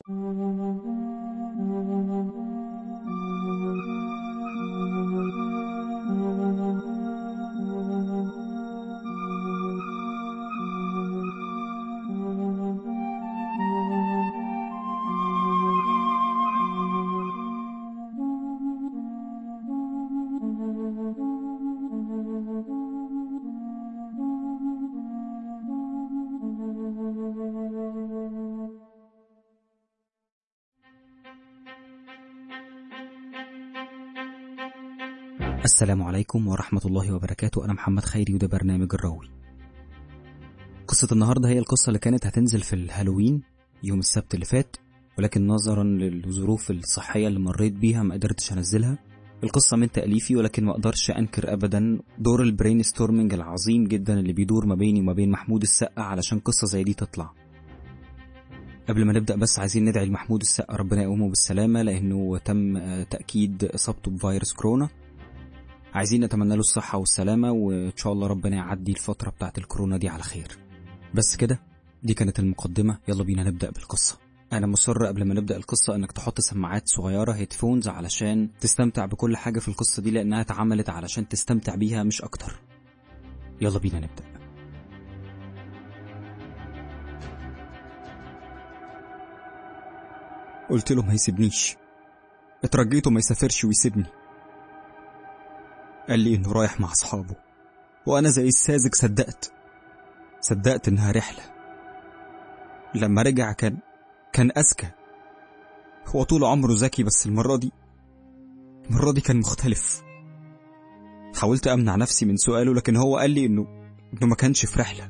السلام عليكم ورحمة الله وبركاته أنا محمد خيري وده برنامج الراوي قصة النهاردة هي القصة اللي كانت هتنزل في الهالوين يوم السبت اللي فات ولكن نظرا للظروف الصحية اللي مريت بيها ما قدرتش أنزلها القصة من تأليفي ولكن ما أقدرش أنكر أبدا دور البرين ستورمنج العظيم جدا اللي بيدور ما بيني وما بين محمود السقا علشان قصة زي دي تطلع قبل ما نبدأ بس عايزين ندعي لمحمود السقا ربنا يقومه بالسلامة لأنه تم تأكيد إصابته بفيروس كورونا عايزين نتمنى له الصحة والسلامة وإن شاء الله ربنا يعدي الفترة بتاعت الكورونا دي على خير بس كده دي كانت المقدمة يلا بينا نبدأ بالقصة أنا مصر قبل ما نبدأ القصة إنك تحط سماعات صغيرة هيدفونز علشان تستمتع بكل حاجة في القصة دي لأنها اتعملت علشان تستمتع بيها مش أكتر يلا بينا نبدأ قلت له ما يسيبنيش اترجيته ما يسافرش ويسيبني قال لي انه رايح مع اصحابه وانا زي الساذج صدقت صدقت انها رحله لما رجع كان كان اذكى هو طول عمره ذكي بس المره دي المره دي كان مختلف حاولت امنع نفسي من سؤاله لكن هو قال لي انه انه ما كانش في رحله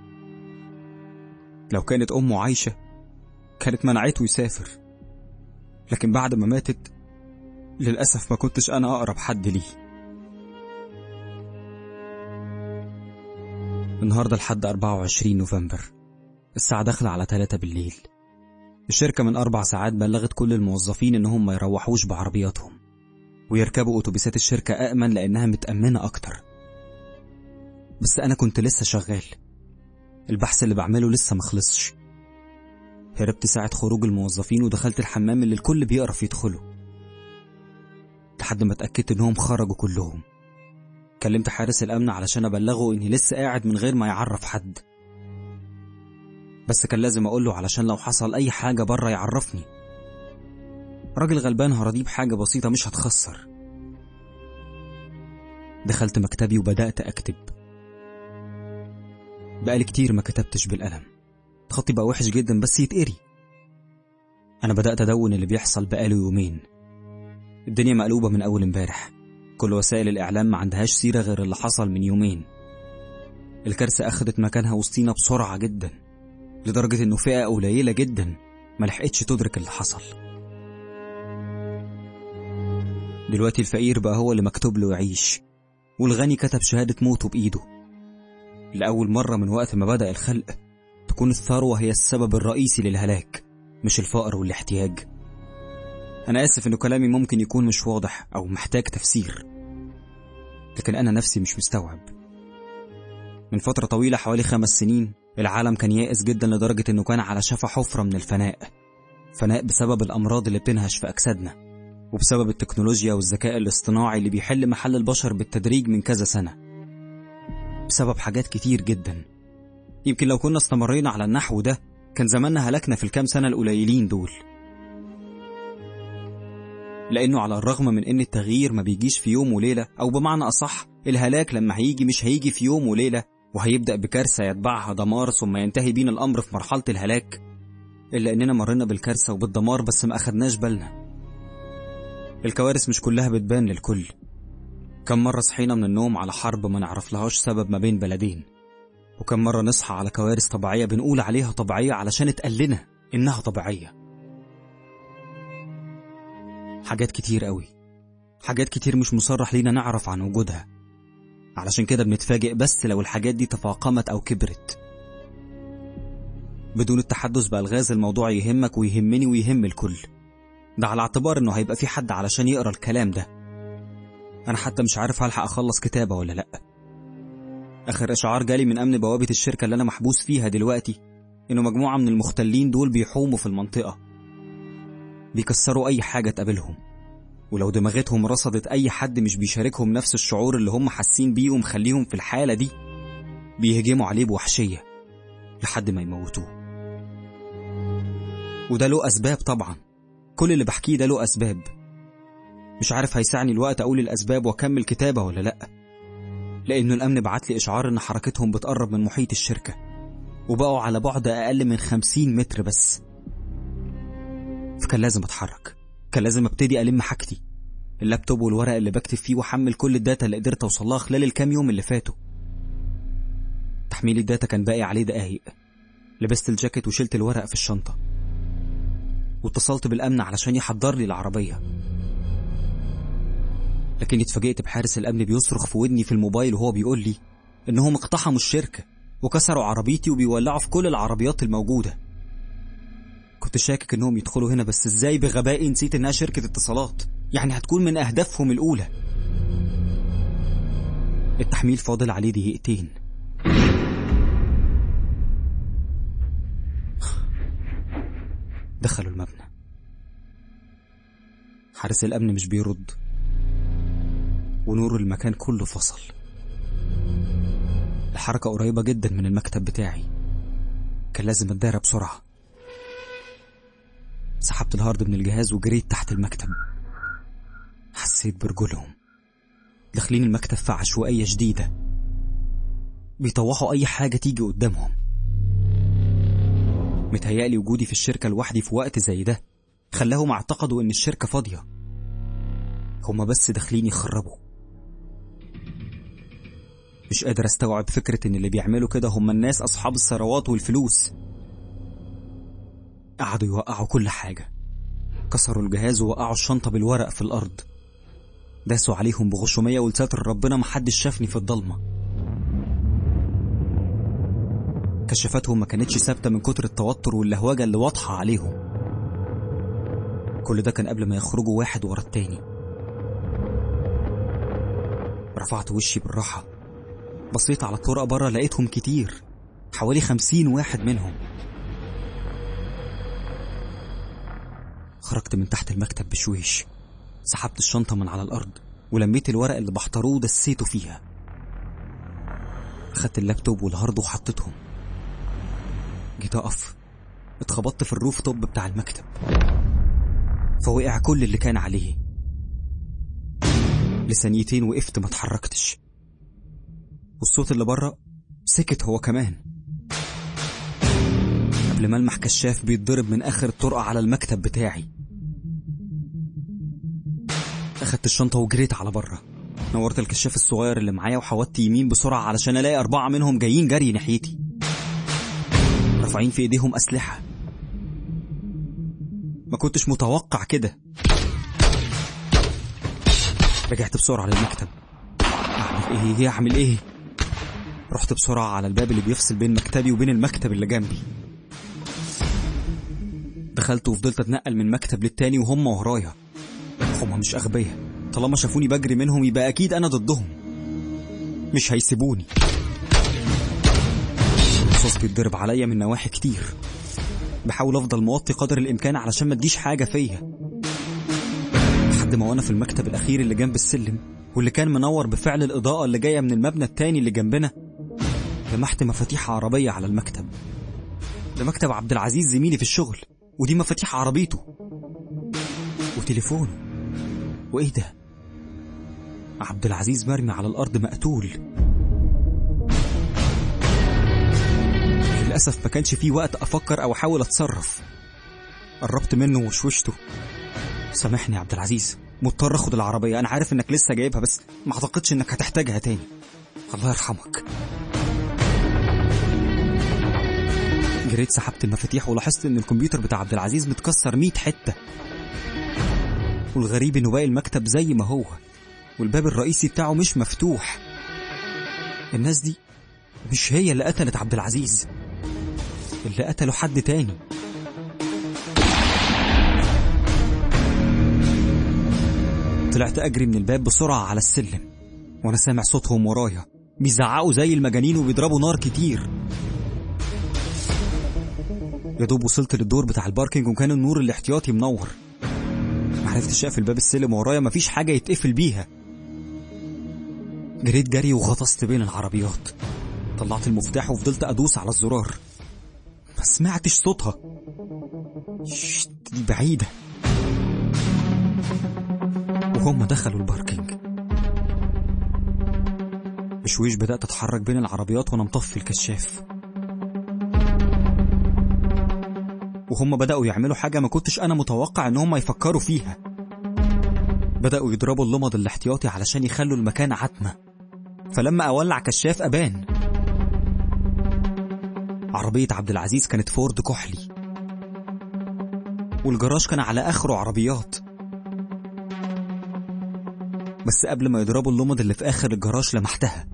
لو كانت امه عايشه كانت منعته يسافر لكن بعد ما ماتت للاسف ما كنتش انا اقرب حد ليه النهاردة لحد 24 نوفمبر الساعة داخلة على 3 بالليل الشركة من أربع ساعات بلغت كل الموظفين إنهم ما يروحوش بعربياتهم ويركبوا أتوبيسات الشركة أأمن لأنها متأمنة أكتر بس أنا كنت لسه شغال البحث اللي بعمله لسه مخلصش هربت ساعة خروج الموظفين ودخلت الحمام اللي الكل بيقرف يدخله لحد ما اتأكدت إنهم خرجوا كلهم كلمت حارس الأمن علشان أبلغه إني لسه قاعد من غير ما يعرف حد بس كان لازم أقوله علشان لو حصل أي حاجة بره يعرفني راجل غلبان هرضيه بحاجة بسيطة مش هتخسر دخلت مكتبي وبدأت أكتب بقالي كتير ما كتبتش بالقلم خطي بقى وحش جدا بس يتقري أنا بدأت أدون اللي بيحصل بقاله يومين الدنيا مقلوبة من أول امبارح كل وسائل الإعلام ما عندهاش سيرة غير اللي حصل من يومين الكارثة أخدت مكانها وسطينا بسرعة جدا لدرجة إنه فئة قليلة جدا ما لحقتش تدرك اللي حصل دلوقتي الفقير بقى هو اللي مكتوب له يعيش والغني كتب شهادة موته بإيده لأول مرة من وقت ما بدأ الخلق تكون الثروة هي السبب الرئيسي للهلاك مش الفقر والاحتياج أنا آسف إنه كلامي ممكن يكون مش واضح أو محتاج تفسير لكن أنا نفسي مش مستوعب من فترة طويلة حوالي خمس سنين العالم كان يائس جدا لدرجة إنه كان على شفا حفرة من الفناء فناء بسبب الأمراض اللي بتنهش في أجسادنا وبسبب التكنولوجيا والذكاء الاصطناعي اللي بيحل محل البشر بالتدريج من كذا سنة بسبب حاجات كتير جدا يمكن لو كنا استمرينا على النحو ده كان زماننا هلكنا في الكام سنة القليلين دول لأنه على الرغم من إن التغيير ما بيجيش في يوم وليلة أو بمعنى أصح الهلاك لما هيجي مش هيجي في يوم وليلة وهيبدأ بكارثة يتبعها دمار ثم ينتهي بينا الأمر في مرحلة الهلاك إلا إننا مرينا بالكارثة وبالدمار بس ما أخدناش بالنا الكوارث مش كلها بتبان للكل كم مرة صحينا من النوم على حرب ما نعرف لهاش سبب ما بين بلدين وكم مرة نصحى على كوارث طبيعية بنقول عليها طبيعية علشان اتقال لنا إنها طبيعية حاجات كتير قوي حاجات كتير مش مصرح لينا نعرف عن وجودها علشان كده بنتفاجئ بس لو الحاجات دي تفاقمت أو كبرت بدون التحدث بألغاز الموضوع يهمك ويهمني ويهم الكل ده على اعتبار انه هيبقى في حد علشان يقرا الكلام ده انا حتى مش عارف هلحق اخلص كتابة ولا لا اخر اشعار جالي من امن بوابة الشركة اللي انا محبوس فيها دلوقتي انه مجموعة من المختلين دول بيحوموا في المنطقة بيكسروا أي حاجة تقابلهم ولو دماغتهم رصدت أي حد مش بيشاركهم نفس الشعور اللي هم حاسين بيه ومخليهم في الحالة دي بيهجموا عليه بوحشية لحد ما يموتوه وده له أسباب طبعا كل اللي بحكيه ده له أسباب مش عارف هيسعني الوقت أقول الأسباب وأكمل كتابة ولا لأ لأنه الأمن بعت لي إشعار إن حركتهم بتقرب من محيط الشركة وبقوا على بعد أقل من خمسين متر بس فكان لازم أتحرك كان لازم أبتدي ألم حاجتي اللابتوب والورق اللي بكتب فيه وأحمل كل الداتا اللي قدرت أوصلها خلال الكام يوم اللي فاتوا تحميل الداتا كان باقي عليه دقايق لبست الجاكيت وشلت الورق في الشنطة واتصلت بالأمن علشان يحضر لي العربية لكني اتفاجئت بحارس الأمن بيصرخ في ودني في الموبايل وهو بيقول لي إنهم اقتحموا الشركة وكسروا عربيتي وبيولعوا في كل العربيات الموجودة كنت شاكك إنهم يدخلوا هنا بس إزاي بغبائي نسيت إنها شركة اتصالات يعني هتكون من أهدافهم الأولى التحميل فاضل عليه دقيقتين دخلوا المبنى حارس الأمن مش بيرد ونور المكان كله فصل الحركة قريبة جدا من المكتب بتاعي كان لازم اتدارى بسرعة سحبت الهارد من الجهاز وجريت تحت المكتب حسيت برجلهم داخلين المكتب في عشوائية شديدة بيطوحوا أي حاجة تيجي قدامهم متهيألي وجودي في الشركة لوحدي في وقت زي ده خلاهم اعتقدوا إن الشركة فاضية هما بس داخلين يخربوا مش قادر استوعب فكرة ان اللي بيعملوا كده هم الناس اصحاب الثروات والفلوس قعدوا يوقعوا كل حاجة كسروا الجهاز ووقعوا الشنطة بالورق في الأرض داسوا عليهم بغشومية ولساتر ربنا محدش شافني في الضلمة كشافاتهم ما كانتش ثابتة من كتر التوتر واللهوجة اللي واضحة عليهم كل ده كان قبل ما يخرجوا واحد ورا التاني رفعت وشي بالراحة بصيت على الطرق بره لقيتهم كتير حوالي خمسين واحد منهم خرجت من تحت المكتب بشويش سحبت الشنطة من على الأرض ولميت الورق اللي بحتروه ودسيته فيها أخدت اللابتوب والهارد وحطيتهم جيت أقف اتخبطت في الروف توب بتاع المكتب فوقع كل اللي كان عليه لثانيتين وقفت ما اتحركتش والصوت اللي بره سكت هو كمان قبل ما المح كشاف بيتضرب من اخر الطرقة على المكتب بتاعي اخدت الشنطة وجريت على بره نورت الكشاف الصغير اللي معايا وحودت يمين بسرعة علشان الاقي اربعة منهم جايين جري ناحيتي رافعين في ايديهم اسلحة ما كنتش متوقع كده رجعت بسرعة للمكتب اعمل ايه اعمل ايه رحت بسرعة على الباب اللي بيفصل بين مكتبي وبين المكتب اللي جنبي دخلت وفضلت اتنقل من مكتب للتاني وهم ورايا هم مش أغبياء طالما شافوني بجري منهم يبقى أكيد أنا ضدهم مش هيسيبوني الرصاص بيتضرب عليا من نواحي كتير بحاول أفضل موطي قدر الإمكان علشان ما تجيش حاجة فيا لحد ما وأنا في المكتب الأخير اللي جنب السلم واللي كان منور بفعل الإضاءة اللي جاية من المبنى التاني اللي جنبنا لمحت مفاتيح عربية على المكتب ده مكتب عبد العزيز زميلي في الشغل ودي مفاتيح عربيته وتليفونه وايه ده عبد العزيز مرمي على الارض مقتول للاسف ما كانش فيه وقت افكر او احاول اتصرف قربت منه وشوشته سامحني يا عبد العزيز مضطر اخد العربيه انا عارف انك لسه جايبها بس ما اعتقدش انك هتحتاجها تاني الله يرحمك جريت سحبت المفاتيح ولاحظت ان الكمبيوتر بتاع عبد العزيز متكسر 100 حته والغريب انه باقي المكتب زي ما هو والباب الرئيسي بتاعه مش مفتوح الناس دي مش هي اللي قتلت عبد العزيز اللي قتلوا حد تاني طلعت اجري من الباب بسرعه على السلم وانا سامع صوتهم ورايا بيزعقوا زي المجانين وبيضربوا نار كتير يا دوب وصلت للدور بتاع الباركينج وكان النور الاحتياطي منور معرفتش اقفل باب السلم ورايا مفيش حاجة يتقفل بيها جريت جري وغطست بين العربيات طلعت المفتاح وفضلت ادوس على الزرار ما سمعتش صوتها شت، دي بعيدة وهم دخلوا الباركينج بشويش بدأت أتحرك بين العربيات وأنا مطفي الكشاف وهم بدأوا يعملوا حاجة ما كنتش أنا متوقع إن هم يفكروا فيها بدأوا يضربوا اللمض الاحتياطي علشان يخلوا المكان عتمة فلما أولع كشاف أبان عربية عبد العزيز كانت فورد كحلي والجراج كان على آخره عربيات بس قبل ما يضربوا اللمض اللي في آخر الجراج لمحتها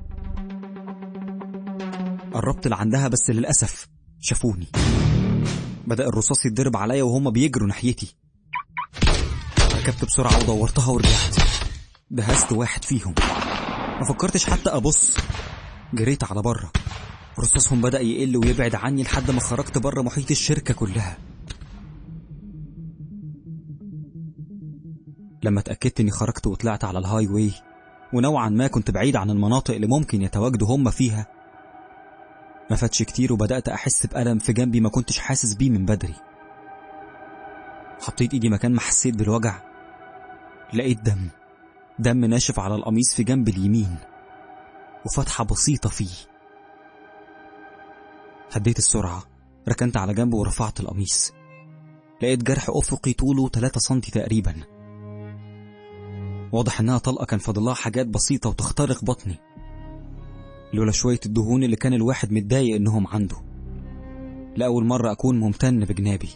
قربت لعندها بس للأسف شافوني بدأ الرصاص يتضرب عليا وهم بيجروا ناحيتي ركبت بسرعة ودورتها ورجعت دهست واحد فيهم ما فكرتش حتى أبص جريت على بره رصاصهم بدأ يقل ويبعد عني لحد ما خرجت بره محيط الشركة كلها لما اتأكدت إني خرجت وطلعت على الهاي واي ونوعا ما كنت بعيد عن المناطق اللي ممكن يتواجدوا هم فيها ما فاتش كتير وبدأت أحس بألم في جنبي ما كنتش حاسس بيه من بدري حطيت إيدي مكان ما حسيت بالوجع لقيت دم دم ناشف على القميص في جنب اليمين وفتحة بسيطة فيه هديت السرعة ركنت على جنب ورفعت القميص لقيت جرح أفقي طوله 3 سنتي تقريبا واضح إنها طلقة كان فاضلها حاجات بسيطة وتخترق بطني لولا شوية الدهون اللي كان الواحد متضايق إنهم عنده لأول مرة أكون ممتن بجنابي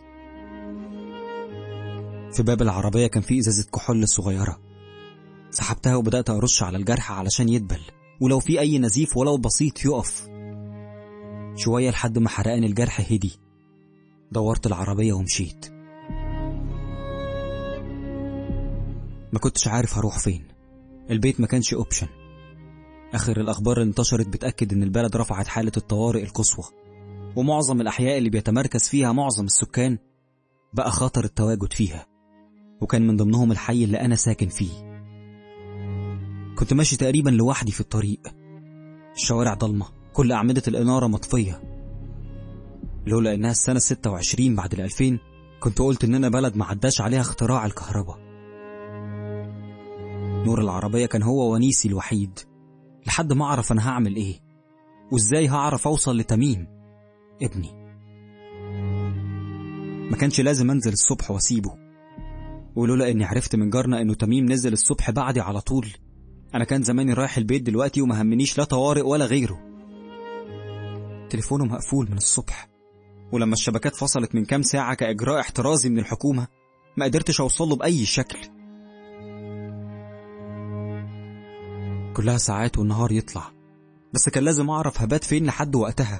في باب العربية كان في إزازة كحول صغيرة سحبتها وبدأت أرش على الجرح علشان يدبل ولو في أي نزيف ولو بسيط يقف شوية لحد ما حرقان الجرح هدي دورت العربية ومشيت ما كنتش عارف هروح فين البيت ما كانش اوبشن اخر الاخبار اللي انتشرت بتاكد ان البلد رفعت حاله الطوارئ القصوى ومعظم الاحياء اللي بيتمركز فيها معظم السكان بقى خطر التواجد فيها وكان من ضمنهم الحي اللي انا ساكن فيه كنت ماشي تقريبا لوحدي في الطريق الشوارع ضلمه كل اعمده الاناره مطفيه لولا انها السنه 26 بعد الألفين كنت قلت اننا بلد ما عداش عليها اختراع الكهرباء نور العربية كان هو ونيسي الوحيد لحد ما أعرف أنا هعمل إيه وإزاي هعرف أوصل لتميم ابني ما كانش لازم أنزل الصبح وأسيبه ولولا إني عرفت من جارنا إنه تميم نزل الصبح بعدي على طول أنا كان زماني رايح البيت دلوقتي وما همنيش لا طوارئ ولا غيره تليفونه مقفول من الصبح ولما الشبكات فصلت من كام ساعة كإجراء احترازي من الحكومة ما قدرتش أوصله بأي شكل كلها ساعات والنهار يطلع بس كان لازم أعرف هبات فين لحد وقتها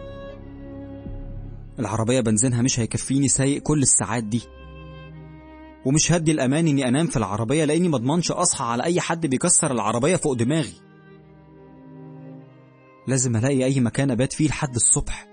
العربية بنزينها مش هيكفيني سايق كل الساعات دي ومش هدي الأمان إني أنام في العربية لأني مضمنش أصحى على أي حد بيكسر العربية فوق دماغي لازم ألاقي أي مكان أبات فيه لحد الصبح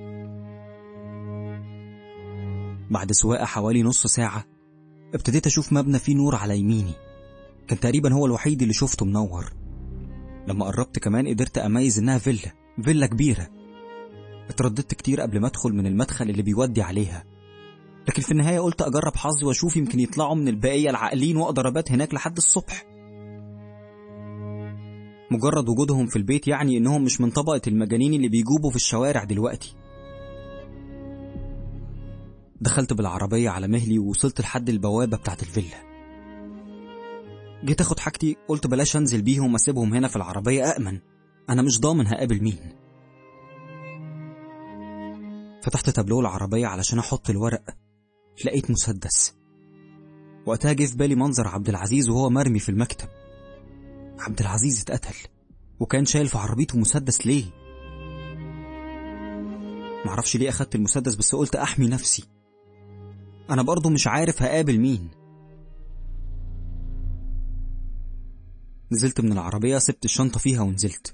بعد سواقة حوالي نص ساعة ابتديت أشوف مبنى فيه نور على يميني كان تقريبا هو الوحيد اللي شفته منور لما قربت كمان قدرت أميز إنها فيلا فيلا كبيرة اترددت كتير قبل ما أدخل من المدخل اللي بيودي عليها لكن في النهاية قلت أجرب حظي وأشوف يمكن يطلعوا من البقية العاقلين وأقدر أبات هناك لحد الصبح مجرد وجودهم في البيت يعني إنهم مش من طبقة المجانين اللي بيجوبوا في الشوارع دلوقتي دخلت بالعربية على مهلي ووصلت لحد البوابة بتاعت الفيلا جيت اخد حاجتي قلت بلاش انزل بيهم واسيبهم هنا في العربية أأمن أنا مش ضامن هقابل مين فتحت تابلوه العربية علشان أحط الورق لقيت مسدس وقتها جه في بالي منظر عبد العزيز وهو مرمي في المكتب عبد العزيز اتقتل وكان شايل في عربيته مسدس ليه معرفش ليه أخدت المسدس بس قلت أحمي نفسي أنا برضه مش عارف هقابل مين نزلت من العربية سبت الشنطة فيها ونزلت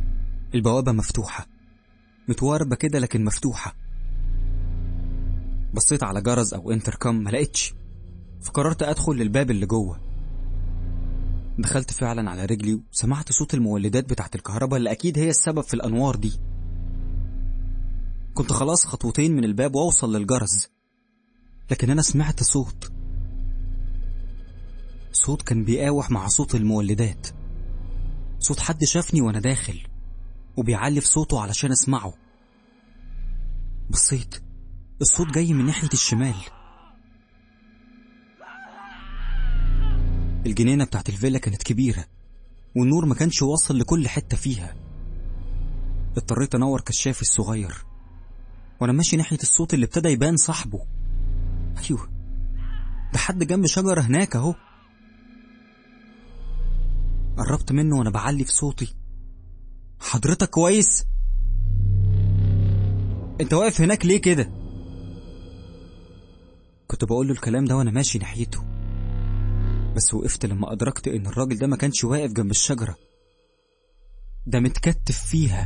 البوابة مفتوحة متواربة كده لكن مفتوحة بصيت على جرس أو انتركم ما لقيتش فقررت أدخل للباب اللي جوه دخلت فعلا على رجلي وسمعت صوت المولدات بتاعت الكهرباء اللي أكيد هي السبب في الأنوار دي كنت خلاص خطوتين من الباب وأوصل للجرس لكن أنا سمعت صوت صوت كان بيقاوح مع صوت المولدات صوت حد شافني وأنا داخل وبيعلي في صوته علشان أسمعه بصيت الصوت جاي من ناحية الشمال الجنينة بتاعت الفيلا كانت كبيرة والنور ما كانش واصل لكل حتة فيها اضطريت انور كشافي الصغير وانا ماشي ناحية الصوت اللي ابتدى يبان صاحبه ايوه ده حد جنب شجرة هناك اهو قربت منه وانا بعلي في صوتي حضرتك كويس انت واقف هناك ليه كده كنت بقول له الكلام ده وانا ماشي ناحيته بس وقفت لما ادركت ان الراجل ده ما كانش واقف جنب الشجره ده متكتف فيها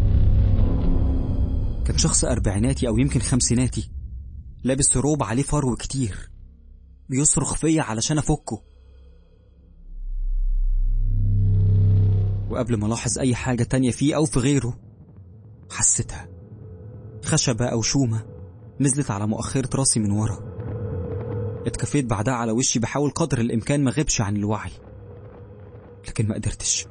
كان شخص اربعيناتي او يمكن خمسيناتي لابس روب عليه فرو كتير بيصرخ فيا علشان افكه وقبل ما الاحظ اي حاجه تانية فيه او في غيره حسيتها خشبه او شومه نزلت على مؤخرة راسي من ورا اتكفيت بعدها على وشي بحاول قدر الإمكان ما غيبش عن الوعي لكن ما قدرتش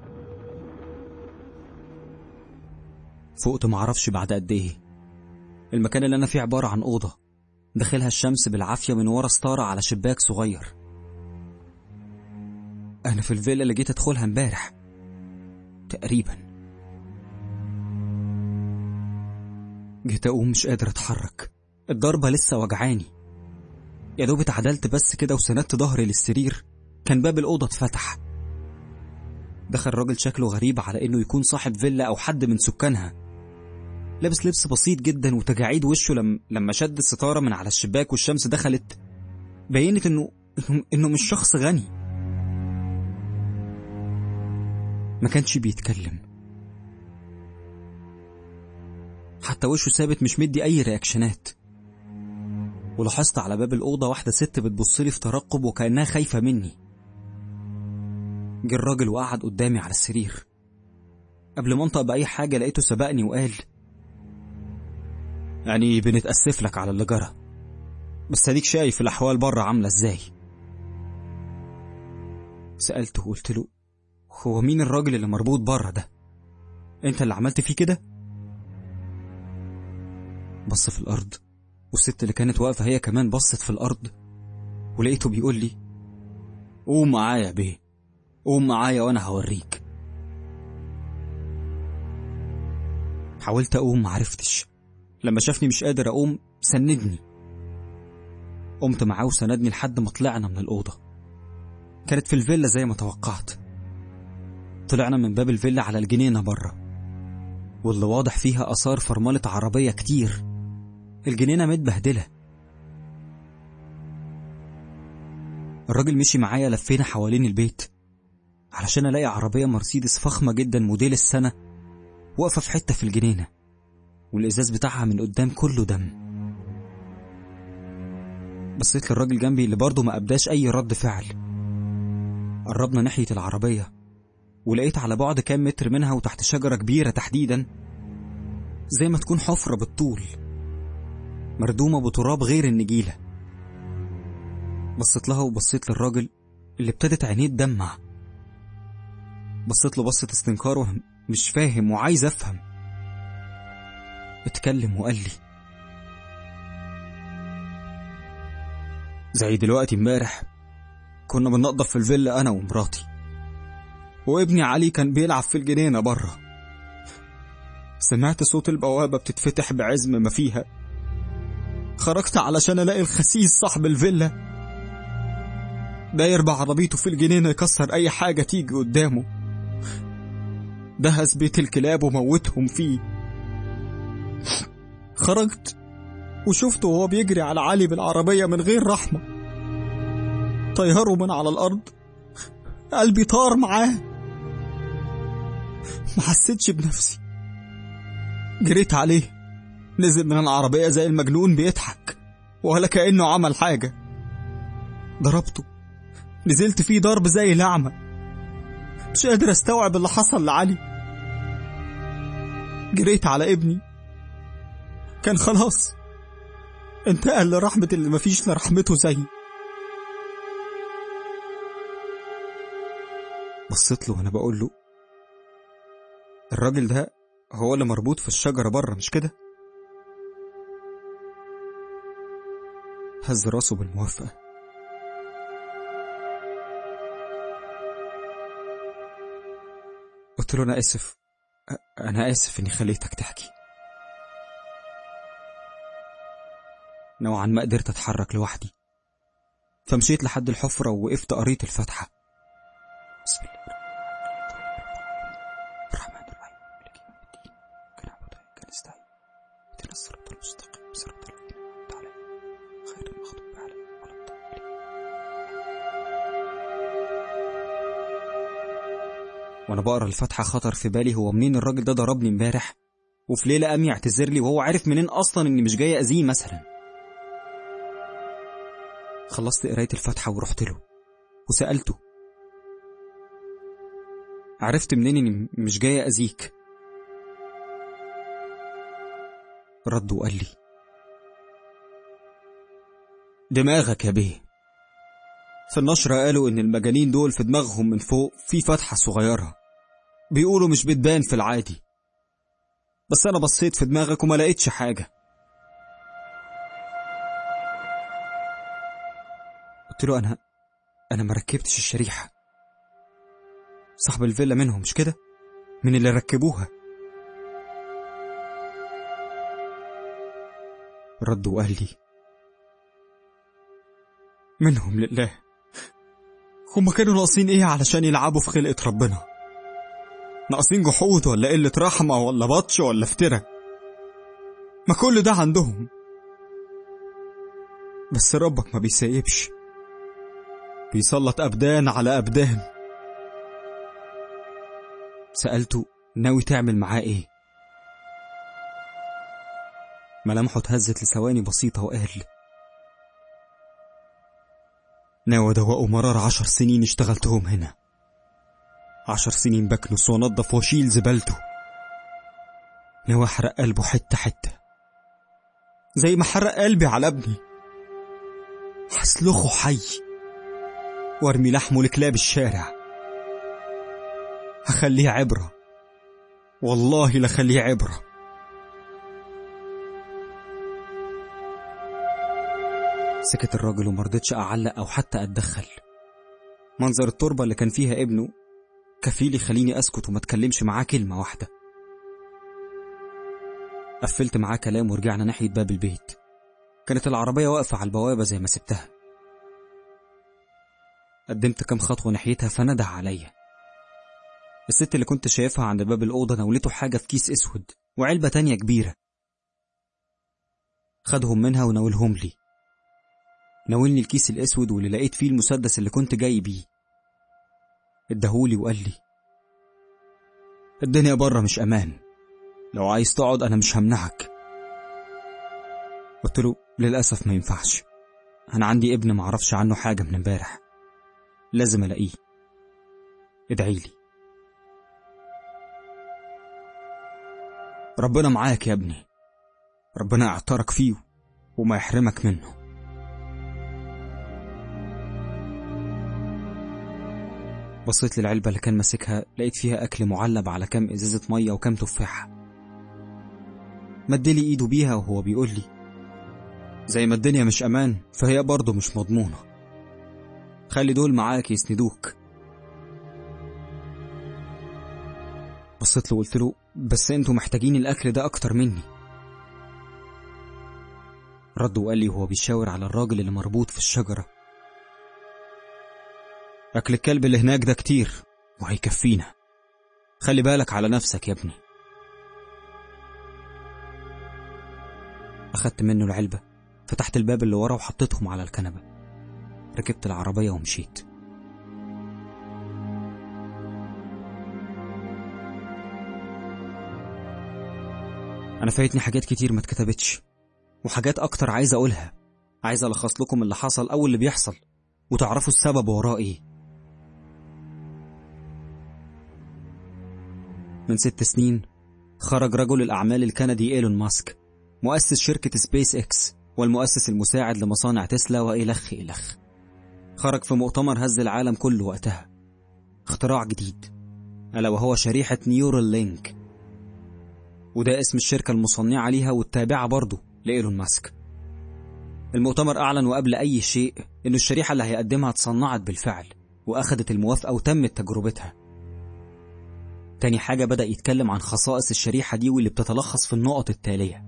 فقت معرفش بعد قد ايه المكان اللي أنا فيه عبارة عن أوضة داخلها الشمس بالعافية من ورا ستارة على شباك صغير أنا في الفيلا اللي جيت أدخلها امبارح تقريبا جيت أقوم مش قادر أتحرك الضربة لسه وجعاني يا دوب اتعدلت بس كده وسندت ظهري للسرير كان باب الأوضة اتفتح دخل راجل شكله غريب على إنه يكون صاحب فيلا أو حد من سكانها لابس لبس بسيط جدا وتجاعيد وشه لم... لما شد الستارة من على الشباك والشمس دخلت بينت إنه إنه, إنه مش شخص غني ما كانش بيتكلم حتى وشه ثابت مش مدي أي رياكشنات ولاحظت على باب الأوضة واحدة ست بتبصلي في ترقب وكأنها خايفة مني جه الراجل وقعد قدامي على السرير قبل ما انطق بأي حاجة لقيته سبقني وقال يعني بنتأسف لك على اللي جرى بس اديك شايف الأحوال بره عاملة ازاي سألته وقلت له هو مين الراجل اللي مربوط بره ده انت اللي عملت فيه كده بص في الأرض والست اللي كانت واقفة هي كمان بصت في الأرض ولقيته بيقول لي قوم معايا يا بيه قوم معايا وأنا هوريك حاولت أقوم معرفتش لما شافني مش قادر أقوم سندني قمت معاه وسندني لحد ما طلعنا من الأوضة كانت في الفيلا زي ما توقعت طلعنا من باب الفيلا على الجنينة بره واللي واضح فيها آثار فرملة عربية كتير الجنينة متبهدلة الراجل مشي معايا لفينا حوالين البيت علشان ألاقي عربية مرسيدس فخمة جدا موديل السنة واقفة في حتة في الجنينة والإزاز بتاعها من قدام كله دم بصيت للراجل جنبي اللي برضه ما أبداش أي رد فعل قربنا ناحية العربية ولقيت على بعد كام متر منها وتحت شجرة كبيرة تحديدا زي ما تكون حفرة بالطول مردومة بتراب غير النجيلة بصيت لها وبصيت للراجل اللي ابتدت عينيه تدمع بصيت له بصة استنكار ومش فاهم وعايز افهم اتكلم وقال لي زي دلوقتي امبارح كنا بننظف في الفيلا انا ومراتي وابني علي كان بيلعب في الجنينة بره سمعت صوت البوابة بتتفتح بعزم ما فيها خرجت علشان الاقي الخسيس صاحب الفيلا داير بعربيته في الجنينة يكسر أي حاجة تيجي قدامه دهس بيت الكلاب وموتهم فيه خرجت وشفته وهو بيجري على علي بالعربية من غير رحمة طيره من على الأرض قلبي طار معاه ما حسيتش بنفسي جريت عليه نزل من العربية زي المجنون بيضحك ولا كأنه عمل حاجة ضربته نزلت فيه ضرب زي الأعمى مش قادر استوعب اللي حصل لعلي جريت على ابني كان خلاص انتقل لرحمة اللي مفيش لرحمته زي بصيت له وانا بقول له الراجل ده هو اللي مربوط في الشجرة بره مش كده؟ هز راسه بالموافقة قلت له أنا آسف أنا آسف إني خليتك تحكي نوعا ما قدرت أتحرك لوحدي فمشيت لحد الحفرة ووقفت قريت الفاتحة بسم الله الرحمن الرحيم مالك يوم الدين كان نعبد وإياك نستعين اهدنا الصراط المستقيم صراط الذين أنعمت عليهم غير المغضوب عليهم ولا الضالين وانا بقرا الفاتحه خطر في بالي هو منين الراجل ده ضربني امبارح وفي ليله قام يعتذر لي وهو عارف منين اصلا اني مش جاي اذيه مثلا خلصت قرايه الفاتحه ورحت له وسالته عرفت منين اني مش جاي اذيك رد وقال لي دماغك يا بيه في النشرة قالوا إن المجانين دول في دماغهم من فوق في فتحة صغيرة بيقولوا مش بتبان في العادي بس أنا بصيت في دماغك وما لقيتش حاجة قلت له أنا أنا ما ركبتش الشريحة صاحب الفيلا منهم مش كده من اللي ركبوها رد وقال لي منهم لله هما كانوا ناقصين ايه علشان يلعبوا في خلقة ربنا ناقصين جحود ولا قلة رحمة ولا بطش ولا افترا ما كل ده عندهم بس ربك ما بيسيبش بيسلط أبدان على أبدان سألته ناوي تعمل معاه ايه ملامحه اتهزت لثواني بسيطة وقال ناوي أدوقه مرار عشر سنين اشتغلتهم هنا عشر سنين بكنس وانضف واشيل زبالته ناوي احرق قلبه حتة حتة زي ما حرق قلبي على ابني هسلخه حي وارمي لحمه لكلاب الشارع هخليه عبرة والله لخليه عبره سكت الراجل ومرضتش أعلق أو حتى أتدخل منظر التربة اللي كان فيها ابنه كفيل يخليني أسكت وما أتكلمش معاه كلمة واحدة قفلت معاه كلام ورجعنا ناحية باب البيت كانت العربية واقفة على البوابة زي ما سبتها قدمت كام خطوة ناحيتها فنده عليا الست اللي كنت شايفها عند باب الأوضة نولته حاجة في كيس أسود وعلبة تانية كبيرة خدهم منها وناولهم لي ناولني الكيس الأسود واللي لقيت فيه المسدس اللي كنت جاي بيه اداهولي وقال لي الدنيا بره مش أمان لو عايز تقعد أنا مش همنعك قلت له للأسف ما ينفعش أنا عندي ابن معرفش عنه حاجة من امبارح لازم ألاقيه ادعي لي ربنا معاك يا ابني ربنا اعترك فيه وما يحرمك منه بصيت للعلبة اللي كان ماسكها لقيت فيها أكل معلب على كام إزازة مية وكام تفاحة مدلي إيده بيها وهو بيقول لي زي ما الدنيا مش أمان فهي برضه مش مضمونة خلي دول معاك يسندوك بصيت له وقلت له بس انتوا محتاجين الأكل ده أكتر مني رد وقال لي وهو بيشاور على الراجل اللي مربوط في الشجرة أكل الكلب اللي هناك ده كتير وهيكفينا خلي بالك على نفسك يا ابني أخدت منه العلبة فتحت الباب اللي ورا وحطيتهم على الكنبة ركبت العربية ومشيت أنا فايتني حاجات كتير ما اتكتبتش وحاجات أكتر عايز أقولها عايز ألخص لكم اللي حصل أو اللي بيحصل وتعرفوا السبب وراه إيه من ست سنين خرج رجل الأعمال الكندي إيلون ماسك مؤسس شركة سبيس إكس والمؤسس المساعد لمصانع تسلا وإلخ إلخ خرج في مؤتمر هز العالم كله وقتها اختراع جديد ألا وهو شريحة نيورال لينك وده اسم الشركة المصنعة ليها والتابعة برضه لإيلون ماسك المؤتمر أعلن وقبل أي شيء إن الشريحة اللي هيقدمها اتصنعت بالفعل وأخدت الموافقة وتمت تجربتها تاني حاجة بدأ يتكلم عن خصائص الشريحة دي واللي بتتلخص في النقط التالية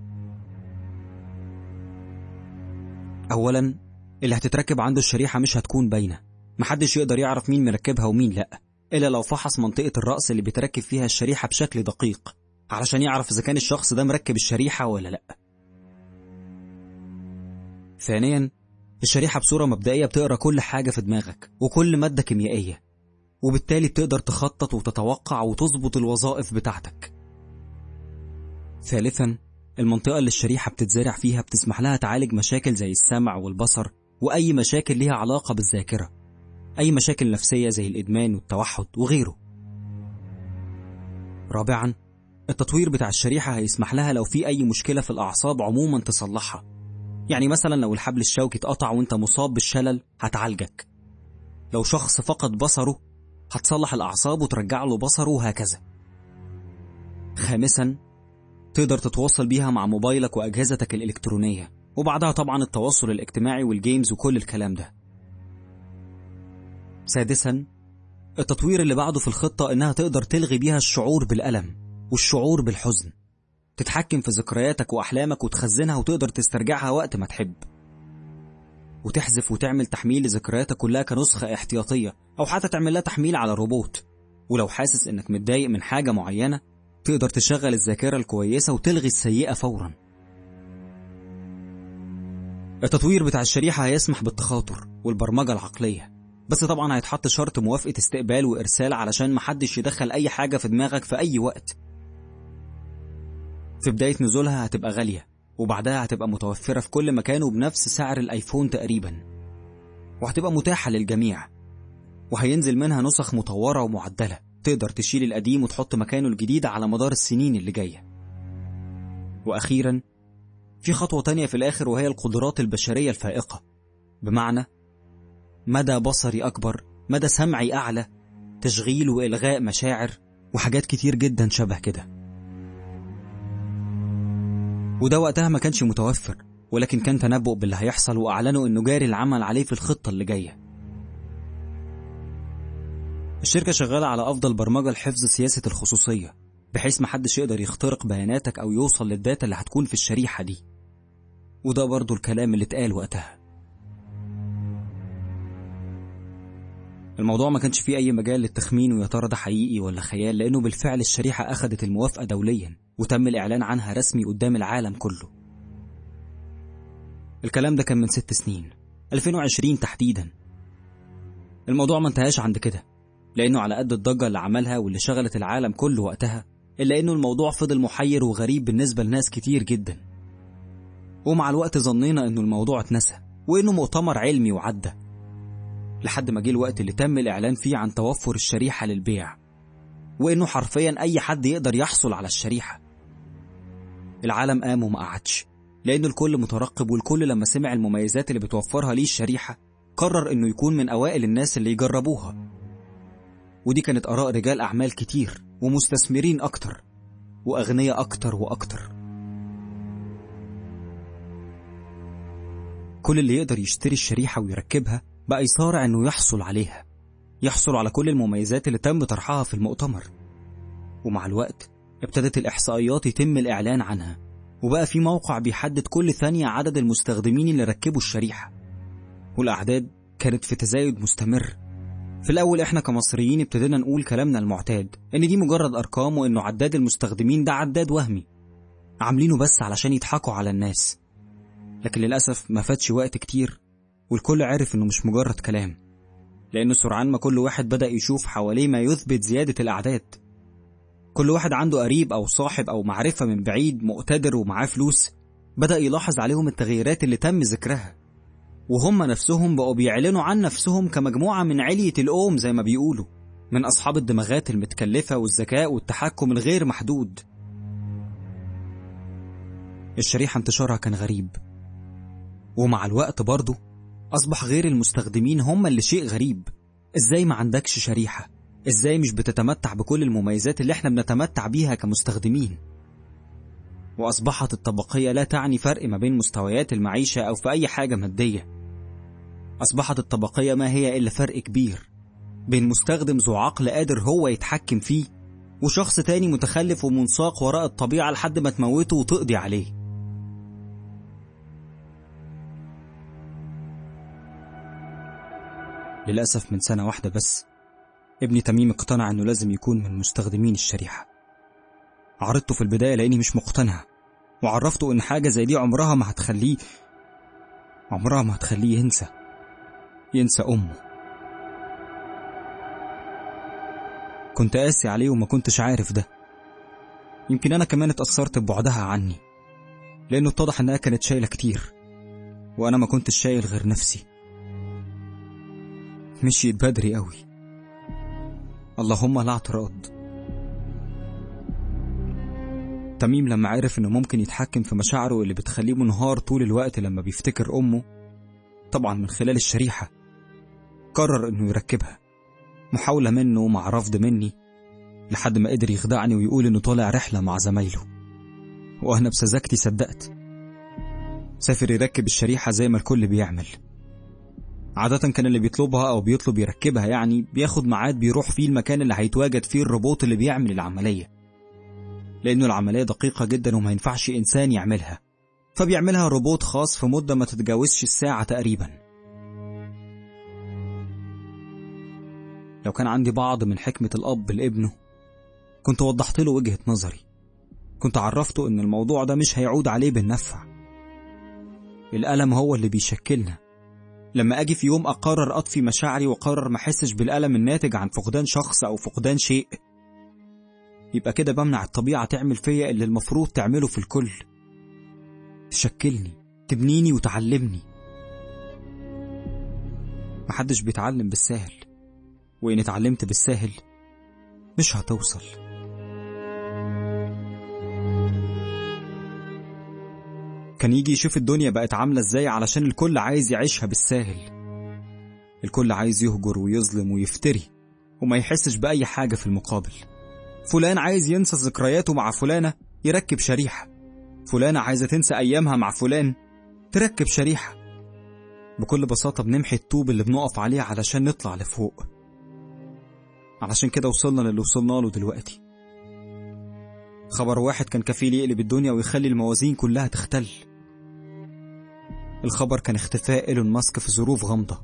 أولا اللي هتتركب عنده الشريحة مش هتكون باينة محدش يقدر يعرف مين مركبها ومين لأ إلا لو فحص منطقة الرأس اللي بيتركب فيها الشريحة بشكل دقيق علشان يعرف إذا كان الشخص ده مركب الشريحة ولا لأ ثانيا الشريحة بصورة مبدئية بتقرأ كل حاجة في دماغك وكل مادة كيميائية وبالتالي بتقدر تخطط وتتوقع وتظبط الوظائف بتاعتك ثالثا المنطقة اللي الشريحة بتتزرع فيها بتسمح لها تعالج مشاكل زي السمع والبصر وأي مشاكل ليها علاقة بالذاكرة أي مشاكل نفسية زي الإدمان والتوحد وغيره رابعا التطوير بتاع الشريحة هيسمح لها لو في أي مشكلة في الأعصاب عموما تصلحها يعني مثلا لو الحبل الشوكي اتقطع وانت مصاب بالشلل هتعالجك لو شخص فقد بصره هتصلح الأعصاب وترجع له بصره وهكذا خامسا تقدر تتواصل بيها مع موبايلك وأجهزتك الإلكترونية وبعدها طبعا التواصل الاجتماعي والجيمز وكل الكلام ده سادسا التطوير اللي بعده في الخطة إنها تقدر تلغي بيها الشعور بالألم والشعور بالحزن تتحكم في ذكرياتك وأحلامك وتخزنها وتقدر تسترجعها وقت ما تحب وتحذف وتعمل تحميل لذكرياتك كلها كنسخة احتياطية أو حتى تعمل لها تحميل على روبوت ولو حاسس إنك متضايق من حاجة معينة تقدر تشغل الذاكرة الكويسة وتلغي السيئة فورا التطوير بتاع الشريحة هيسمح بالتخاطر والبرمجة العقلية بس طبعا هيتحط شرط موافقة استقبال وإرسال علشان محدش يدخل أي حاجة في دماغك في أي وقت في بداية نزولها هتبقى غالية وبعدها هتبقى متوفرة في كل مكان وبنفس سعر الآيفون تقريبا وهتبقى متاحة للجميع وهينزل منها نسخ مطورة ومعدلة تقدر تشيل القديم وتحط مكانه الجديد على مدار السنين اللي جاية وأخيرا في خطوة تانية في الآخر وهي القدرات البشرية الفائقة بمعنى مدى بصري أكبر مدى سمعي أعلى تشغيل وإلغاء مشاعر وحاجات كتير جدا شبه كده وده وقتها ما كانش متوفر ولكن كان تنبؤ باللي هيحصل وأعلنوا إنه جاري العمل عليه في الخطة اللي جاية الشركة شغالة على أفضل برمجة لحفظ سياسة الخصوصية بحيث محدش يقدر يخترق بياناتك أو يوصل للداتا اللي هتكون في الشريحة دي وده برضو الكلام اللي اتقال وقتها الموضوع ما كانش فيه أي مجال للتخمين ويا ترى ده حقيقي ولا خيال لأنه بالفعل الشريحة أخدت الموافقة دوليا وتم الإعلان عنها رسمي قدام العالم كله الكلام ده كان من ست سنين 2020 تحديدا الموضوع ما انتهاش عند كده لأنه على قد الضجة اللي عملها واللي شغلت العالم كله وقتها إلا إنه الموضوع فضل محير وغريب بالنسبة لناس كتير جدا ومع الوقت ظنينا إنه الموضوع اتنسى وإنه مؤتمر علمي وعدى لحد ما جه الوقت اللي تم الإعلان فيه عن توفر الشريحة للبيع وإنه حرفيا أي حد يقدر يحصل على الشريحة العالم قام وما قعدش لأن الكل مترقب والكل لما سمع المميزات اللي بتوفرها ليه الشريحة قرر إنه يكون من أوائل الناس اللي يجربوها ودي كانت آراء رجال أعمال كتير ومستثمرين أكتر وأغنياء أكتر وأكتر كل اللي يقدر يشتري الشريحة ويركبها بقى يصارع إنه يحصل عليها يحصل على كل المميزات اللي تم طرحها في المؤتمر ومع الوقت ابتدت الإحصائيات يتم الإعلان عنها وبقى في موقع بيحدد كل ثانية عدد المستخدمين اللي ركبوا الشريحة والأعداد كانت في تزايد مستمر في الأول إحنا كمصريين ابتدينا نقول كلامنا المعتاد إن دي مجرد أرقام وإنه عداد المستخدمين ده عداد وهمي عاملينه بس علشان يضحكوا على الناس لكن للأسف ما فاتش وقت كتير والكل عرف إنه مش مجرد كلام لأنه سرعان ما كل واحد بدأ يشوف حواليه ما يثبت زيادة الأعداد كل واحد عنده قريب أو صاحب أو معرفة من بعيد مقتدر ومعاه فلوس بدأ يلاحظ عليهم التغييرات اللي تم ذكرها وهم نفسهم بقوا بيعلنوا عن نفسهم كمجموعة من علية الأوم زي ما بيقولوا من أصحاب الدماغات المتكلفة والذكاء والتحكم الغير محدود الشريحة انتشارها كان غريب ومع الوقت برضه أصبح غير المستخدمين هم اللي شيء غريب إزاي ما عندكش شريحة إزاي مش بتتمتع بكل المميزات اللي احنا بنتمتع بيها كمستخدمين وأصبحت الطبقية لا تعني فرق ما بين مستويات المعيشة أو في أي حاجة مادية أصبحت الطبقية ما هي إلا فرق كبير بين مستخدم ذو عقل قادر هو يتحكم فيه وشخص تاني متخلف ومنساق وراء الطبيعة لحد ما تموته وتقضي عليه للأسف من سنة واحدة بس ابني تميم اقتنع انه لازم يكون من مستخدمين الشريحة عرضته في البداية لاني مش مقتنع وعرفته ان حاجة زي دي عمرها ما هتخليه عمرها ما هتخليه ينسى ينسى امه كنت قاسي عليه وما كنتش عارف ده يمكن انا كمان اتأثرت ببعدها عني لانه اتضح انها كانت شايلة كتير وانا ما كنتش شايل غير نفسي مشيت بدري قوي اللهم لا اعتراض تميم لما عرف انه ممكن يتحكم في مشاعره اللي بتخليه منهار طول الوقت لما بيفتكر امه طبعا من خلال الشريحة قرر انه يركبها محاولة منه مع رفض مني لحد ما قدر يخدعني ويقول انه طالع رحلة مع زمايله وانا بسذاجتي صدقت سافر يركب الشريحة زي ما الكل بيعمل عادة كان اللي بيطلبها أو بيطلب يركبها يعني بياخد ميعاد بيروح فيه المكان اللي هيتواجد فيه الروبوت اللي بيعمل العملية لأنه العملية دقيقة جدا وما ينفعش إنسان يعملها فبيعملها روبوت خاص في مدة ما تتجاوزش الساعة تقريبا لو كان عندي بعض من حكمة الأب لابنه كنت وضحت له وجهة نظري كنت عرفته إن الموضوع ده مش هيعود عليه بالنفع الألم هو اللي بيشكلنا لما أجي في يوم أقرر أطفي مشاعري وأقرر ما أحسش بالألم الناتج عن فقدان شخص أو فقدان شيء يبقى كده بمنع الطبيعة تعمل فيا اللي المفروض تعمله في الكل تشكلني تبنيني وتعلمني محدش بيتعلم بالساهل وإن اتعلمت بالساهل مش هتوصل كان يجي يشوف الدنيا بقت عاملة ازاي علشان الكل عايز يعيشها بالساهل الكل عايز يهجر ويظلم ويفتري وما يحسش بأي حاجة في المقابل فلان عايز ينسى ذكرياته مع فلانة يركب شريحة فلانة عايزة تنسى أيامها مع فلان تركب شريحة بكل بساطة بنمحي الطوب اللي بنقف عليه علشان نطلع لفوق علشان كده وصلنا للي وصلنا له دلوقتي خبر واحد كان كفيل يقلب الدنيا ويخلي الموازين كلها تختل الخبر كان اختفاء إيلون ماسك في ظروف غامضة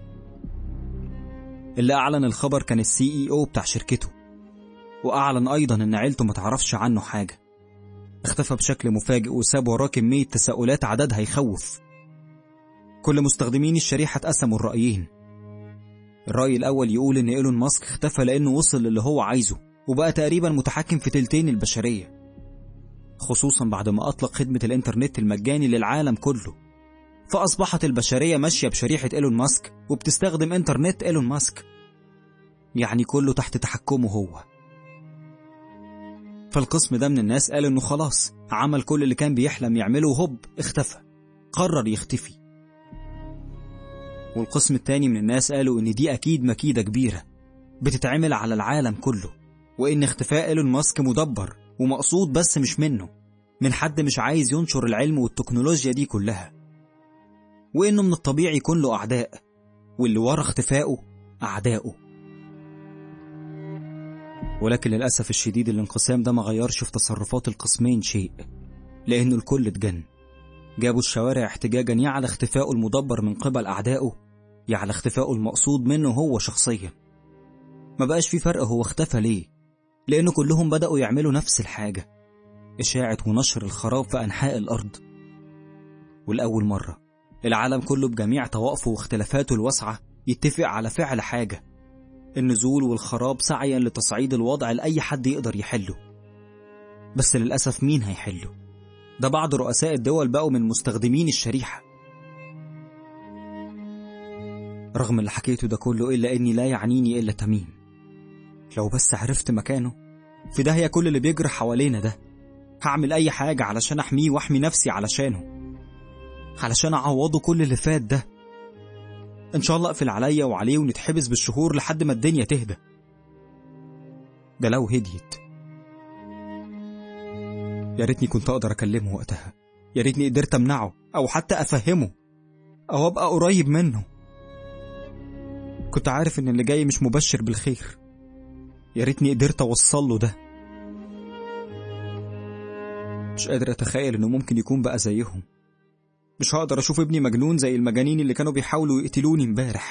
اللي أعلن الخبر كان السي اي او بتاع شركته وأعلن أيضا إن عيلته ما تعرفش عنه حاجة اختفى بشكل مفاجئ وساب وراه كمية تساؤلات عددها يخوف كل مستخدمين الشريحة اتقسموا الرأيين الرأي الأول يقول إن إيلون ماسك اختفى لأنه وصل للي هو عايزه وبقى تقريبا متحكم في تلتين البشرية خصوصا بعد ما أطلق خدمة الإنترنت المجاني للعالم كله فأصبحت البشرية ماشية بشريحة إيلون ماسك وبتستخدم إنترنت إيلون ماسك يعني كله تحت تحكمه هو فالقسم ده من الناس قال إنه خلاص عمل كل اللي كان بيحلم يعمله وهوب اختفى قرر يختفي والقسم التاني من الناس قالوا إن دي أكيد مكيدة كبيرة بتتعمل على العالم كله وإن اختفاء إيلون ماسك مدبر ومقصود بس مش منه من حد مش عايز ينشر العلم والتكنولوجيا دي كلها وإنه من الطبيعي يكون له أعداء واللي ورا اختفائه أعدائه ولكن للأسف الشديد الانقسام ده ما غيرش في تصرفات القسمين شيء لأنه الكل اتجن جابوا الشوارع احتجاجا يا على اختفائه المدبر من قبل أعدائه يا على اختفائه المقصود منه هو شخصيا ما بقاش في فرق هو اختفى ليه لأنه كلهم بدأوا يعملوا نفس الحاجة إشاعة ونشر الخراب في أنحاء الأرض والأول مرة العالم كله بجميع طوائفه واختلافاته الواسعة يتفق على فعل حاجة النزول والخراب سعيا لتصعيد الوضع لأي حد يقدر يحله بس للأسف مين هيحله؟ ده بعض رؤساء الدول بقوا من مستخدمين الشريحة رغم اللي حكيته ده كله إلا إني لا يعنيني إلا تميم لو بس عرفت مكانه في داهية كل اللي بيجري حوالينا ده هعمل أي حاجة علشان أحميه وأحمي نفسي علشانه علشان أعوضه كل اللي فات ده إن شاء الله أقفل عليا وعليه ونتحبس بالشهور لحد ما الدنيا تهدى ده لو هديت يا ريتني كنت أقدر أكلمه وقتها يا ريتني قدرت أمنعه أو حتى أفهمه أو أبقى قريب منه كنت عارف إن اللي جاي مش مبشر بالخير يا ريتني قدرت أوصل له ده مش قادر أتخيل إنه ممكن يكون بقى زيهم مش هقدر أشوف ابني مجنون زي المجانين اللي كانوا بيحاولوا يقتلوني امبارح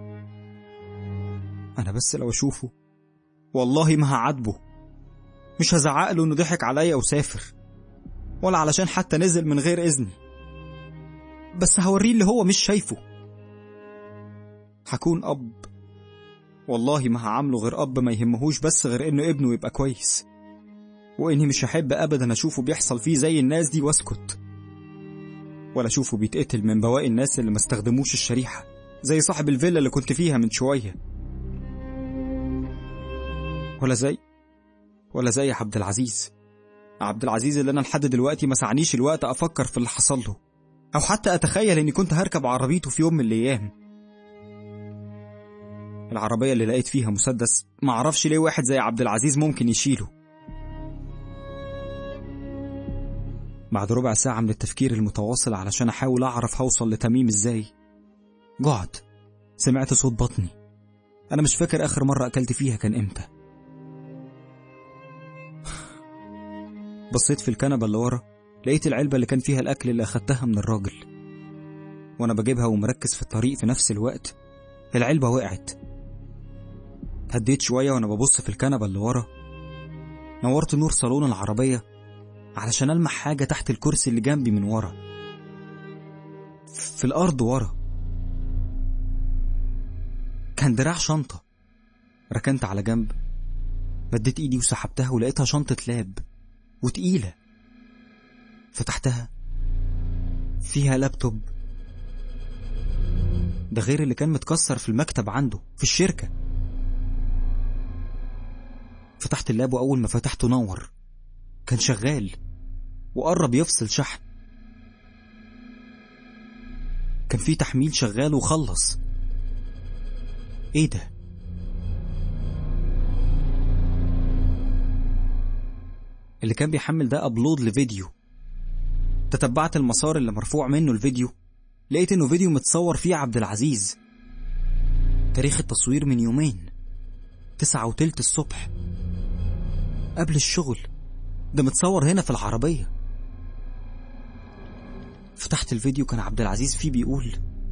أنا بس لو أشوفه والله ما هعاتبه مش هزعق له إنه ضحك عليا وسافر ولا علشان حتى نزل من غير إذني بس هوريه اللي هو مش شايفه هكون أب والله ما هعامله غير أب ما يهمهوش بس غير إنه ابنه يبقى كويس وإني مش هحب أبدا أشوفه بيحصل فيه زي الناس دي واسكت ولا أشوفه بيتقتل من بواقي الناس اللي ما استخدموش الشريحة زي صاحب الفيلا اللي كنت فيها من شوية ولا زي ولا زي عبد العزيز عبد العزيز اللي أنا لحد دلوقتي ما سعنيش الوقت أفكر في اللي حصل له أو حتى أتخيل إني كنت هركب عربيته في يوم من الأيام العربية اللي لقيت فيها مسدس معرفش ليه واحد زي عبد العزيز ممكن يشيله بعد ربع ساعة من التفكير المتواصل علشان أحاول أعرف هوصل لتميم إزاي جعت سمعت صوت بطني أنا مش فاكر آخر مرة أكلت فيها كان إمتى بصيت في الكنبة اللي ورا لقيت العلبة اللي كان فيها الأكل اللي أخدتها من الراجل وأنا بجيبها ومركز في الطريق في نفس الوقت العلبة وقعت هديت شوية وأنا ببص في الكنبة اللي ورا نورت نور صالون العربية علشان ألمح حاجة تحت الكرسي اللي جنبي من ورا في الأرض ورا كان دراع شنطة ركنت على جنب مديت إيدي وسحبتها ولقيتها شنطة لاب وتقيلة فتحتها فيها لابتوب ده غير اللي كان متكسر في المكتب عنده في الشركة فتحت اللاب وأول ما فتحته نور كان شغال وقرب يفصل شحن كان في تحميل شغال وخلص ايه ده اللي كان بيحمل ده ابلود لفيديو تتبعت المسار اللي مرفوع منه الفيديو لقيت انه فيديو متصور فيه عبد العزيز تاريخ التصوير من يومين تسعة وتلت الصبح قبل الشغل ده متصور هنا في العربية فتحت الفيديو كان عبد العزيز فيه بيقول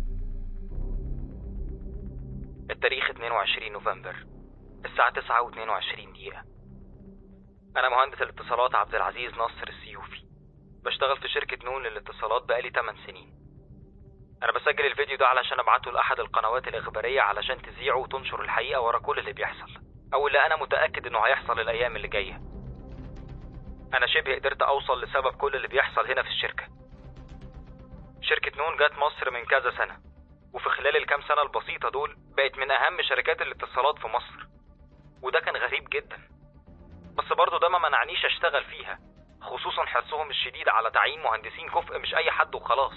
التاريخ 22 نوفمبر الساعة 9 و22 دقيقة أنا مهندس الاتصالات عبد العزيز نصر السيوفي بشتغل في شركة نون للاتصالات بقالي 8 سنين أنا بسجل الفيديو ده علشان أبعته لأحد القنوات الإخبارية علشان تذيعه وتنشر الحقيقة ورا كل اللي بيحصل أو اللي أنا متأكد إنه هيحصل الأيام اللي جاية أنا شبه قدرت أوصل لسبب كل اللي بيحصل هنا في الشركة شركة نون جت مصر من كذا سنة وفي خلال الكام سنة البسيطة دول بقت من أهم شركات الاتصالات في مصر وده كان غريب جدا بس برضه ده ما منعنيش أشتغل فيها خصوصا حرصهم الشديد على تعيين مهندسين كفء مش أي حد وخلاص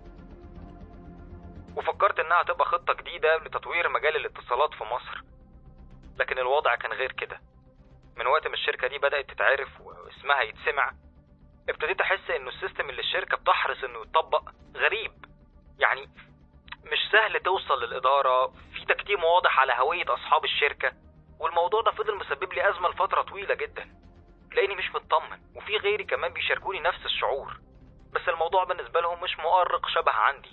وفكرت إنها تبقى خطة جديدة لتطوير مجال الاتصالات في مصر لكن الوضع كان غير كده من وقت ما الشركة دي بدأت تتعرف واسمها يتسمع ابتديت أحس إنه السيستم اللي الشركة بتحرص إنه يتطبق غريب يعني مش سهل توصل للإدارة في تكتيم واضح على هوية أصحاب الشركة والموضوع ده فضل مسبب لي أزمة لفترة طويلة جدا لأني مش مطمن وفي غيري كمان بيشاركوني نفس الشعور بس الموضوع بالنسبة لهم مش مؤرق شبه عندي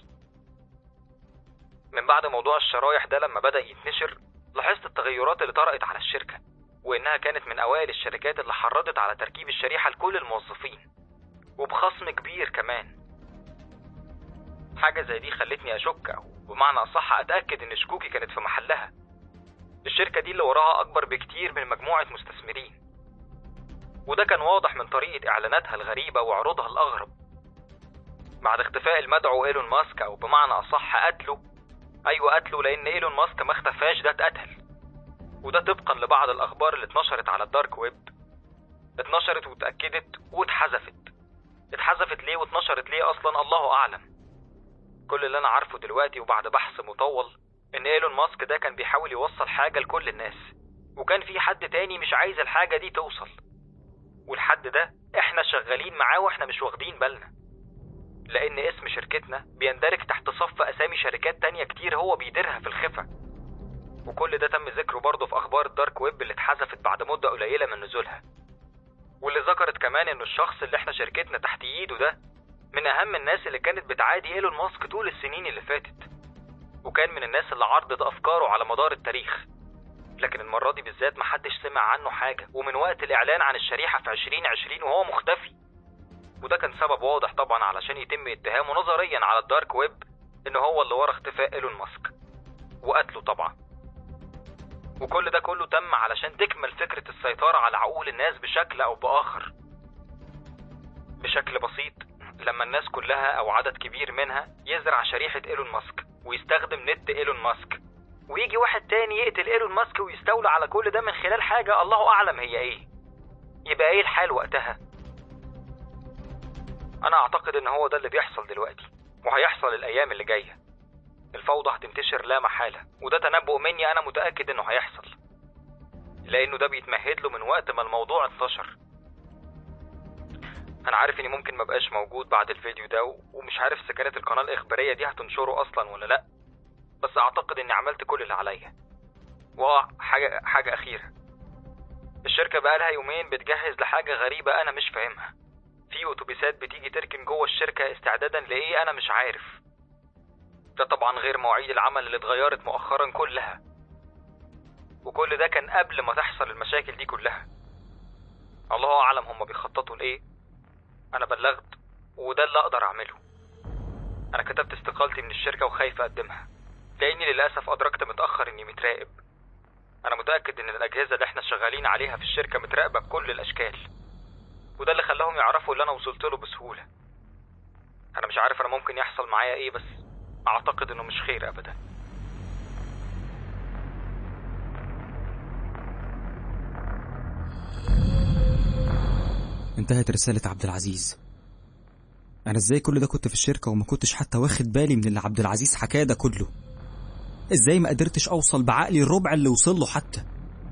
من بعد موضوع الشرايح ده لما بدأ يتنشر لاحظت التغيرات اللي طرأت على الشركة وإنها كانت من أوائل الشركات اللي حرضت على تركيب الشريحة لكل الموظفين وبخصم كبير كمان حاجة زي دي خلتني أشك أو بمعنى أصح أتأكد إن شكوكي كانت في محلها الشركة دي اللي وراها أكبر بكتير من مجموعة مستثمرين وده كان واضح من طريقة إعلاناتها الغريبة وعروضها الأغرب بعد اختفاء المدعو إيلون ماسك أو بمعنى أصح قتله ايوه قتله لان ايلون ماسك ما اختفاش ده اتقتل وده طبقا لبعض الاخبار اللي اتنشرت على الدارك ويب اتنشرت واتاكدت واتحذفت اتحذفت ليه واتنشرت ليه اصلا الله اعلم كل اللي انا عارفه دلوقتي وبعد بحث مطول ان ايلون ماسك ده كان بيحاول يوصل حاجه لكل الناس وكان في حد تاني مش عايز الحاجه دي توصل والحد ده احنا شغالين معاه واحنا مش واخدين بالنا لان اسم شركتنا بيندرج تحت صف اسامي شركات تانية كتير هو بيديرها في الخفا وكل ده تم ذكره برضه في اخبار الدارك ويب اللي اتحذفت بعد مده قليله من نزولها واللي ذكرت كمان انه الشخص اللي احنا شركتنا تحت ايده ده من اهم الناس اللي كانت بتعادي ايلون ماسك طول السنين اللي فاتت وكان من الناس اللي عرضت افكاره على مدار التاريخ لكن المرة دي بالذات محدش سمع عنه حاجة ومن وقت الإعلان عن الشريحة في 2020 وهو مختفي وده كان سبب واضح طبعا علشان يتم اتهامه نظريا على الدارك ويب إن هو اللي ورا اختفاء إيلون ماسك وقتله طبعا وكل ده كله تم علشان تكمل فكرة السيطرة على عقول الناس بشكل أو بآخر بشكل بسيط لما الناس كلها أو عدد كبير منها يزرع شريحة إيلون ماسك ويستخدم نت إيلون ماسك ويجي واحد تاني يقتل ايلون ماسك ويستولى على كل ده من خلال حاجة الله أعلم هي إيه يبقى إيه الحال وقتها أنا أعتقد إن هو ده اللي بيحصل دلوقتي وهيحصل الأيام اللي جاية الفوضى هتنتشر لا محالة وده تنبؤ مني أنا متأكد إنه هيحصل لأنه ده بيتمهد له من وقت ما الموضوع انتشر أنا عارف إني ممكن مبقاش موجود بعد الفيديو ده ومش عارف إذا كانت القناة الإخبارية دي هتنشره أصلا ولا لأ بس اعتقد اني عملت كل اللي عليا واه حاجة حاجة أخيرة الشركة بقالها يومين بتجهز لحاجة غريبة أنا مش فاهمها في أتوبيسات بتيجي تركن جوه الشركة استعدادا لإيه أنا مش عارف ده طبعا غير مواعيد العمل اللي اتغيرت مؤخرا كلها وكل ده كان قبل ما تحصل المشاكل دي كلها الله أعلم هما بيخططوا لإيه أنا بلغت وده اللي أقدر أعمله أنا كتبت استقالتي من الشركة وخايف أقدمها لاني للاسف ادركت متاخر اني متراقب انا متاكد ان الاجهزه اللي احنا شغالين عليها في الشركه متراقبه بكل الاشكال وده اللي خلاهم يعرفوا اللي انا وصلت له بسهوله انا مش عارف انا ممكن يحصل معايا ايه بس اعتقد انه مش خير ابدا انتهت رسالة عبد العزيز أنا إزاي كل ده كنت في الشركة وما كنتش حتى واخد بالي من اللي عبد العزيز حكاه ده كله ازاي ما قدرتش اوصل بعقلي الربع اللي وصل له حتى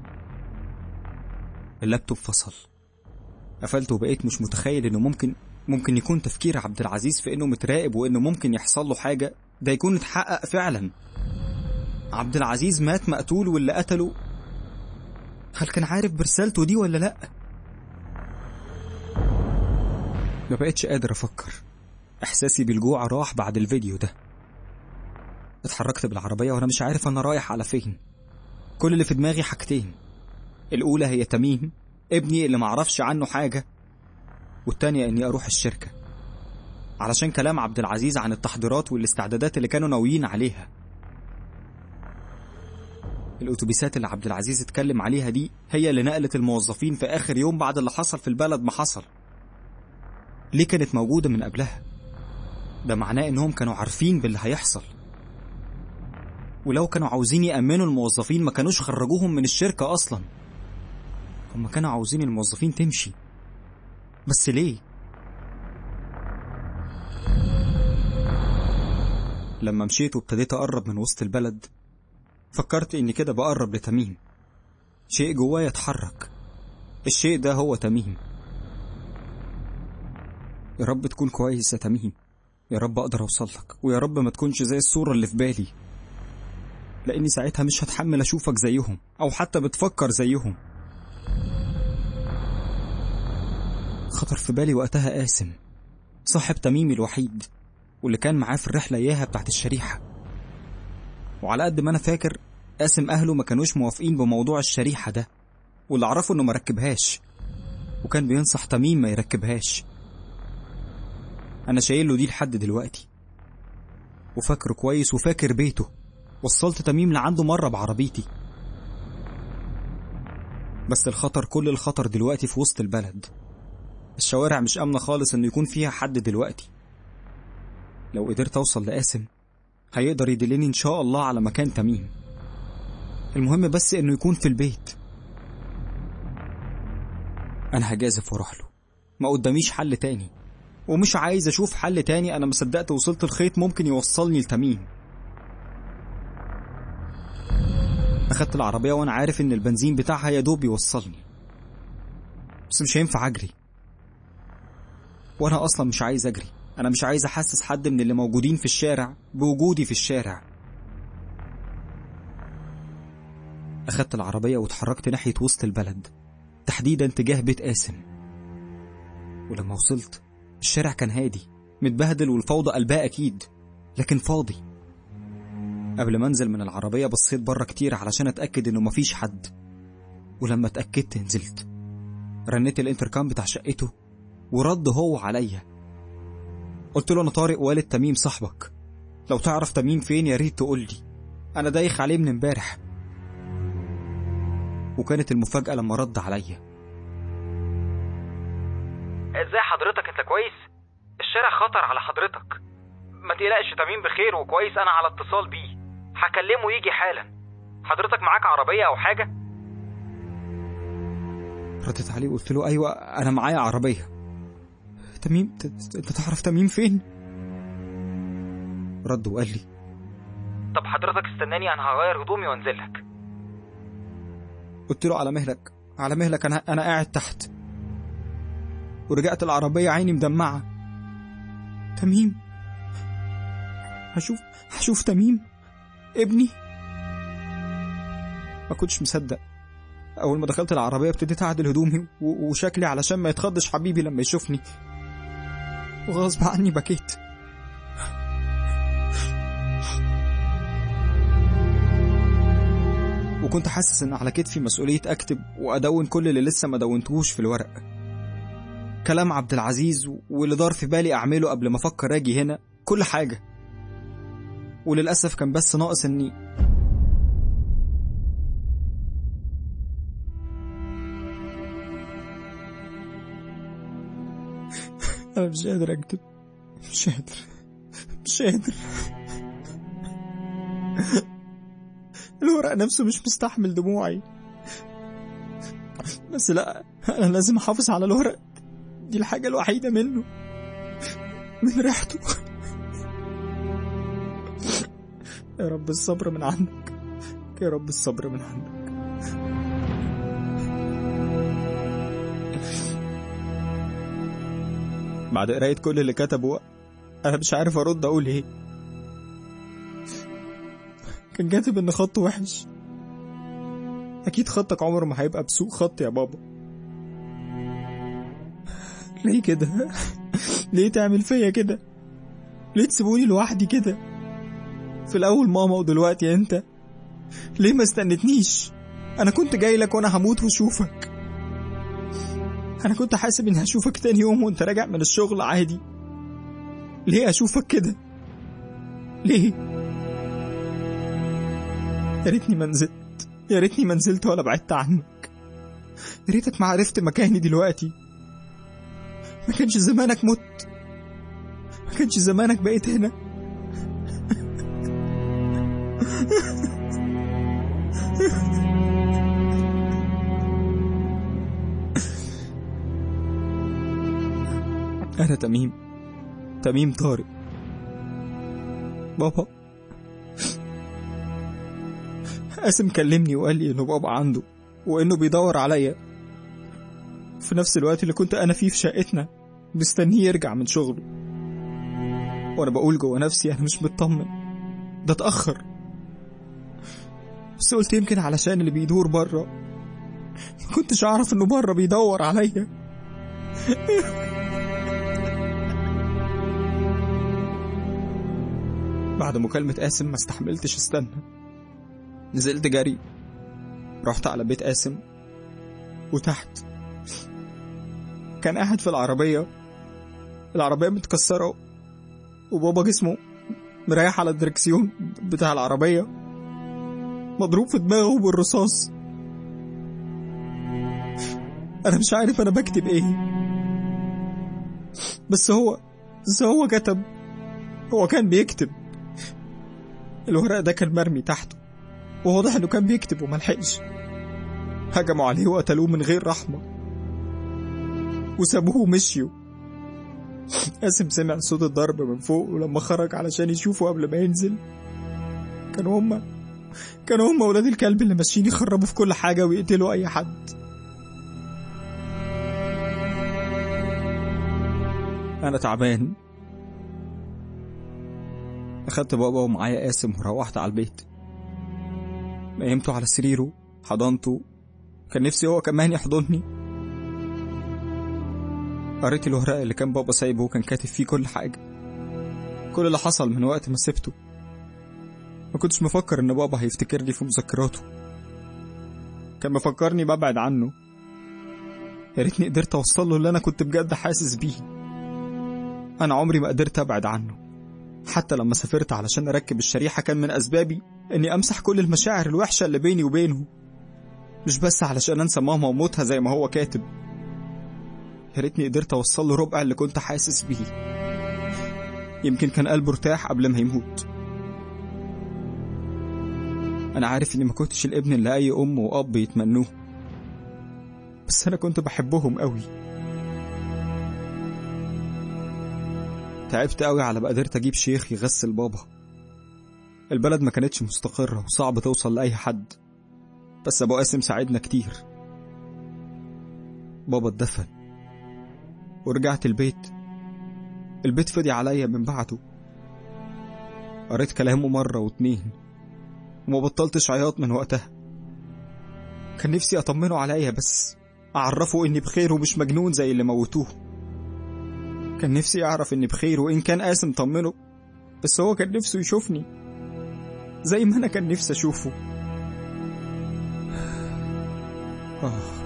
اللابتوب فصل قفلته وبقيت مش متخيل انه ممكن ممكن يكون تفكير عبد العزيز في انه متراقب وانه ممكن يحصل له حاجه ده يكون اتحقق فعلا عبد العزيز مات مقتول واللي قتله هل كان عارف برسالته دي ولا لا ما بقتش قادر افكر احساسي بالجوع راح بعد الفيديو ده اتحركت بالعربية وأنا مش عارف أنا رايح على فين كل اللي في دماغي حاجتين الأولى هي تميم ابني اللي معرفش عنه حاجة والتانية إني أروح الشركة علشان كلام عبد العزيز عن التحضيرات والاستعدادات اللي كانوا ناويين عليها الأتوبيسات اللي عبد العزيز اتكلم عليها دي هي اللي نقلت الموظفين في آخر يوم بعد اللي حصل في البلد ما حصل ليه كانت موجودة من قبلها ده معناه إنهم كانوا عارفين باللي هيحصل ولو كانوا عاوزين يأمنوا الموظفين ما كانوش خرجوهم من الشركة أصلا هم كانوا عاوزين الموظفين تمشي بس ليه؟ لما مشيت وابتديت أقرب من وسط البلد فكرت إني كده بقرب لتميم شيء جوايا اتحرك الشيء ده هو تميم يا رب تكون كويس يا تميم يا رب أقدر أوصلك ويا رب ما تكونش زي الصورة اللي في بالي لاني ساعتها مش هتحمل اشوفك زيهم او حتى بتفكر زيهم خطر في بالي وقتها قاسم صاحب تميمي الوحيد واللي كان معاه في الرحله اياها بتاعت الشريحه وعلى قد ما انا فاكر قاسم اهله ما كانوش موافقين بموضوع الشريحه ده واللي اعرفه انه ما ركبهاش وكان بينصح تميم ما يركبهاش انا شايل له دي لحد دلوقتي وفاكره كويس وفاكر بيته وصلت تميم لعنده مرة بعربيتي بس الخطر كل الخطر دلوقتي في وسط البلد الشوارع مش آمنة خالص إنه يكون فيها حد دلوقتي لو قدرت أوصل لقاسم هيقدر يدلني إن شاء الله على مكان تميم المهم بس إنه يكون في البيت أنا هجازف وأروح له ما قداميش حل تاني ومش عايز أشوف حل تاني أنا مصدقت وصلت الخيط ممكن يوصلني لتميم أخدت العربية وأنا عارف إن البنزين بتاعها يا دوب يوصلني بس مش هينفع أجري وأنا أصلا مش عايز أجري أنا مش عايز أحسس حد من اللي موجودين في الشارع بوجودي في الشارع أخدت العربية واتحركت ناحية وسط البلد تحديدا تجاه بيت قاسم ولما وصلت الشارع كان هادي متبهدل والفوضى قلبها أكيد لكن فاضي قبل ما انزل من العربية بصيت بره كتير علشان اتأكد انه مفيش حد ولما اتأكدت نزلت رنيت الانتركام بتاع شقته ورد هو عليا قلت له انا طارق والد تميم صاحبك لو تعرف تميم فين يا ريت تقول لي انا دايخ عليه من امبارح وكانت المفاجأة لما رد عليا ازاي حضرتك انت كويس الشارع خطر على حضرتك ما تقلقش تميم بخير وكويس انا على اتصال بيه هكلمه يجي حالا حضرتك معاك عربية او حاجة رديت عليه وقلت له ايوه انا معايا عربية تميم ت- ت- انت تعرف تميم فين رد وقال لي طب حضرتك استناني انا هغير هدومي وانزل لك قلت له على مهلك على مهلك انا انا قاعد تحت ورجعت العربية عيني مدمعة تميم هشوف هشوف تميم ابني ما كنتش مصدق اول ما دخلت العربية ابتديت اعدل هدومي و- وشكلي علشان ما يتخضش حبيبي لما يشوفني وغصب عني بكيت وكنت حاسس ان على كتفي مسؤولية اكتب وادون كل اللي لسه ما دونتهوش في الورق كلام عبد العزيز واللي دار في بالي اعمله قبل ما افكر اجي هنا كل حاجة وللأسف كان بس ناقص اني انا مش قادر اكتب مش قادر مش قادر الورق نفسه مش مستحمل دموعي بس لا انا لازم احافظ على الورق دي الحاجة الوحيدة منه من ريحته يا رب الصبر من عندك يا رب الصبر من عندك بعد قراية كل اللي كتبه أنا مش عارف أرد أقول إيه كان كاتب إن خطه وحش أكيد خطك عمره ما هيبقى بسوء خط يا بابا ليه كده؟ ليه تعمل فيا كده؟ ليه تسيبوني لوحدي كده؟ في الأول ماما ودلوقتي أنت ليه ما استنتنيش؟ أنا كنت جاي لك وأنا هموت وأشوفك أنا كنت حاسب إني هشوفك تاني يوم وأنت راجع من الشغل عادي ليه أشوفك كده؟ ليه؟ يا ريتني ما نزلت يا ريتني ما نزلت ولا بعدت عنك يا ريتك ما عرفت مكاني دلوقتي ما كانش زمانك مت ما كانش زمانك بقيت هنا أنا تميم تميم طارق بابا قاسم كلمني وقال لي إنه بابا عنده وإنه بيدور عليا في نفس الوقت اللي كنت أنا فيه في شقتنا مستنيه يرجع من شغله وأنا بقول جوه نفسي أنا مش مطمن ده اتأخر بس قلت يمكن علشان اللي بيدور بره ما كنتش أعرف إنه بره بيدور عليا بعد مكالمة قاسم ما استحملتش استنى نزلت جري رحت على بيت قاسم وتحت كان قاعد في العربية العربية متكسرة وبابا جسمه مريح على الدركسيون بتاع العربية مضروب في دماغه بالرصاص أنا مش عارف أنا بكتب إيه بس هو بس هو كتب هو كان بيكتب الورق ده كان مرمي تحته وواضح انه كان بيكتب وملحقش هجموا عليه وقتلوه من غير رحمة وسابوه ومشيوا قاسم سمع صوت الضرب من فوق ولما خرج علشان يشوفه قبل ما ينزل كانوا هما كانوا هما ولاد الكلب اللي ماشيين يخربوا في كل حاجة ويقتلوا أي حد أنا تعبان أخدت بابا ومعايا قاسم وروحت على البيت نيمته على سريره حضنته كان نفسي هو كمان يحضني قريت الورق اللي كان بابا سايبه وكان كاتب فيه كل حاجة كل اللي حصل من وقت ما سبته ما كنتش مفكر ان بابا هيفتكرني في مذكراته كان مفكرني ببعد عنه يا ريتني قدرت اوصل له اللي انا كنت بجد حاسس بيه انا عمري ما قدرت ابعد عنه حتى لما سافرت علشان اركب الشريحة كان من اسبابي اني امسح كل المشاعر الوحشة اللي بيني وبينه مش بس علشان انسى ماما وموتها زي ما هو كاتب يا ريتني قدرت اوصل له ربع اللي كنت حاسس بيه يمكن كان قلبه ارتاح قبل ما يموت انا عارف اني ما كنتش الابن اللي اي ام واب يتمنوه بس انا كنت بحبهم قوي تعبت قوي على ما قدرت اجيب شيخ يغسل بابا البلد ما كانتش مستقرة وصعب توصل لأي حد بس أبو قاسم ساعدنا كتير بابا اتدفن ورجعت البيت البيت فضي عليا من بعده قريت كلامه مرة واتنين وما بطلتش عياط من وقتها كان نفسي أطمنه عليا بس أعرفه إني بخير ومش مجنون زي اللي موتوه كان نفسي يعرف إني بخير وإن كان قاسم طمنه بس هو كان نفسه يشوفني زي ما أنا كان نفسي أشوفه آه.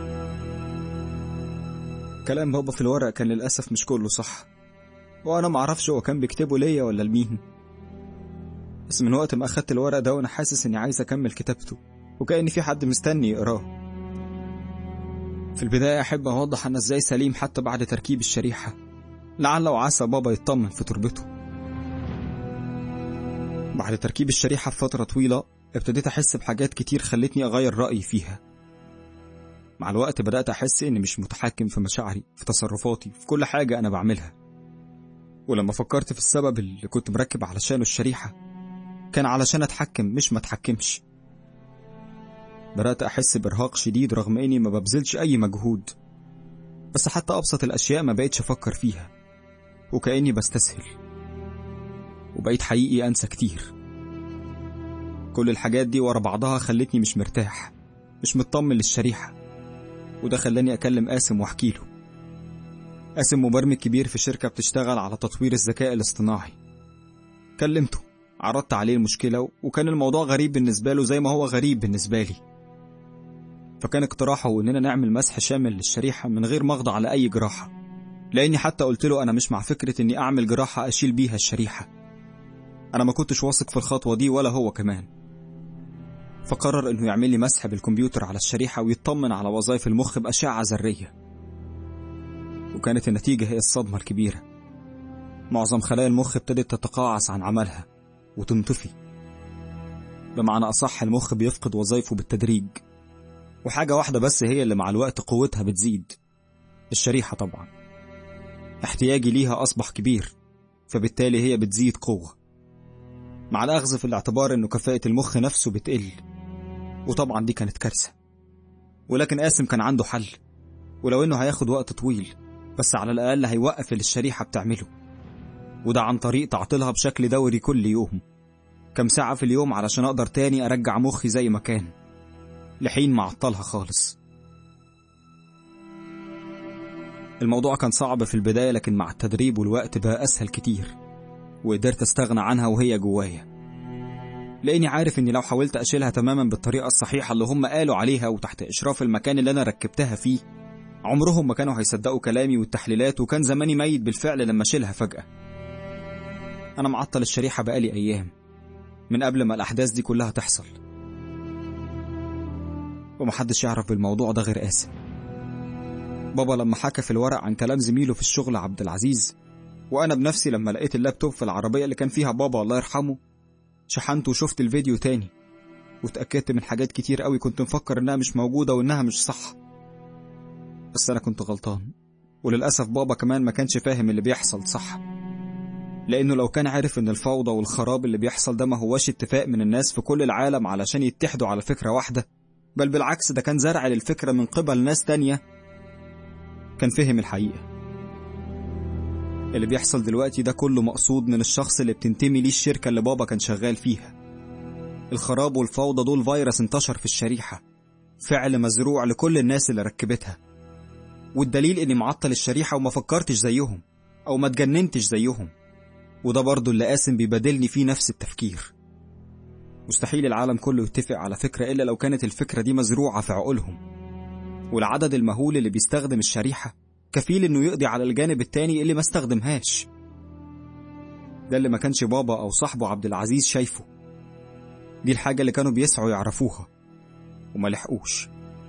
كلام بابا في الورق كان للأسف مش كله صح وأنا معرفش هو كان بيكتبه ليا ولا لمين بس من وقت ما أخدت الورق ده وأنا حاسس إني عايز أكمل كتابته وكأن في حد مستني يقراه في البداية أحب أوضح أنا إزاي سليم حتى بعد تركيب الشريحة لعل وعسى بابا يطمن في تربته بعد تركيب الشريحة بفترة طويلة ابتديت أحس بحاجات كتير خلتني أغير رأيي فيها مع الوقت بدأت أحس إني مش متحكم في مشاعري في تصرفاتي في كل حاجة أنا بعملها ولما فكرت في السبب اللي كنت مركب علشانه الشريحة كان علشان أتحكم مش ما أتحكمش بدأت أحس بإرهاق شديد رغم إني ما ببذلش أي مجهود بس حتى أبسط الأشياء ما بقتش أفكر فيها وكأني بستسهل وبقيت حقيقي أنسى كتير كل الحاجات دي ورا بعضها خلتني مش مرتاح مش مطمن للشريحة وده خلاني أكلم قاسم وأحكي له قاسم مبرمج كبير في شركة بتشتغل على تطوير الذكاء الاصطناعي كلمته عرضت عليه المشكلة وكان الموضوع غريب بالنسبة له زي ما هو غريب بالنسبة لي فكان اقتراحه إننا نعمل مسح شامل للشريحة من غير ما أخضع لأي جراحة لأني حتى قلت له أنا مش مع فكرة إني أعمل جراحة أشيل بيها الشريحة أنا ما كنتش واثق في الخطوة دي ولا هو كمان فقرر إنه يعمل لي مسح بالكمبيوتر على الشريحة ويطمن على وظائف المخ بأشعة ذرية وكانت النتيجة هي الصدمة الكبيرة معظم خلايا المخ ابتدت تتقاعس عن عملها وتنطفي بمعنى أصح المخ بيفقد وظائفه بالتدريج وحاجة واحدة بس هي اللي مع الوقت قوتها بتزيد الشريحة طبعا احتياجي ليها أصبح كبير فبالتالي هي بتزيد قوة مع الأخذ في الاعتبار إنه كفاءة المخ نفسه بتقل وطبعا دي كانت كارثة ولكن قاسم كان عنده حل ولو إنه هياخد وقت طويل بس على الأقل هيوقف اللي الشريحة بتعمله وده عن طريق تعطيلها بشكل دوري كل يوم كم ساعة في اليوم علشان أقدر تاني أرجع مخي زي ما كان لحين ما عطلها خالص الموضوع كان صعب في البداية لكن مع التدريب والوقت بقى أسهل كتير وقدرت أستغنى عنها وهي جوايا لأني عارف إني لو حاولت أشيلها تماما بالطريقة الصحيحة اللي هم قالوا عليها وتحت إشراف المكان اللي أنا ركبتها فيه عمرهم ما كانوا هيصدقوا كلامي والتحليلات وكان زماني ميت بالفعل لما أشيلها فجأة أنا معطل الشريحة بقالي أيام من قبل ما الأحداث دي كلها تحصل ومحدش يعرف بالموضوع ده غير قاسم بابا لما حكى في الورق عن كلام زميله في الشغل عبد العزيز وأنا بنفسي لما لقيت اللابتوب في العربية اللي كان فيها بابا الله يرحمه شحنت وشفت الفيديو تاني وتأكدت من حاجات كتير قوي كنت مفكر إنها مش موجودة وإنها مش صح بس أنا كنت غلطان وللأسف بابا كمان ما كانش فاهم اللي بيحصل صح لأنه لو كان عارف إن الفوضى والخراب اللي بيحصل ده ما هواش اتفاق من الناس في كل العالم علشان يتحدوا على فكرة واحدة بل بالعكس ده كان زرع للفكرة من قبل ناس تانية كان فهم الحقيقة اللي بيحصل دلوقتي ده كله مقصود من الشخص اللي بتنتمي ليه الشركة اللي بابا كان شغال فيها الخراب والفوضى دول فيروس انتشر في الشريحة فعل مزروع لكل الناس اللي ركبتها والدليل اني معطل الشريحة وما فكرتش زيهم او ما اتجننتش زيهم وده برضه اللي قاسم بيبادلني فيه نفس التفكير مستحيل العالم كله يتفق على فكرة إلا لو كانت الفكرة دي مزروعة في عقولهم والعدد المهول اللي بيستخدم الشريحة كفيل إنه يقضي على الجانب التاني اللي ما استخدمهاش ده اللي ما كانش بابا أو صاحبه عبد العزيز شايفه دي الحاجة اللي كانوا بيسعوا يعرفوها وما لحقوش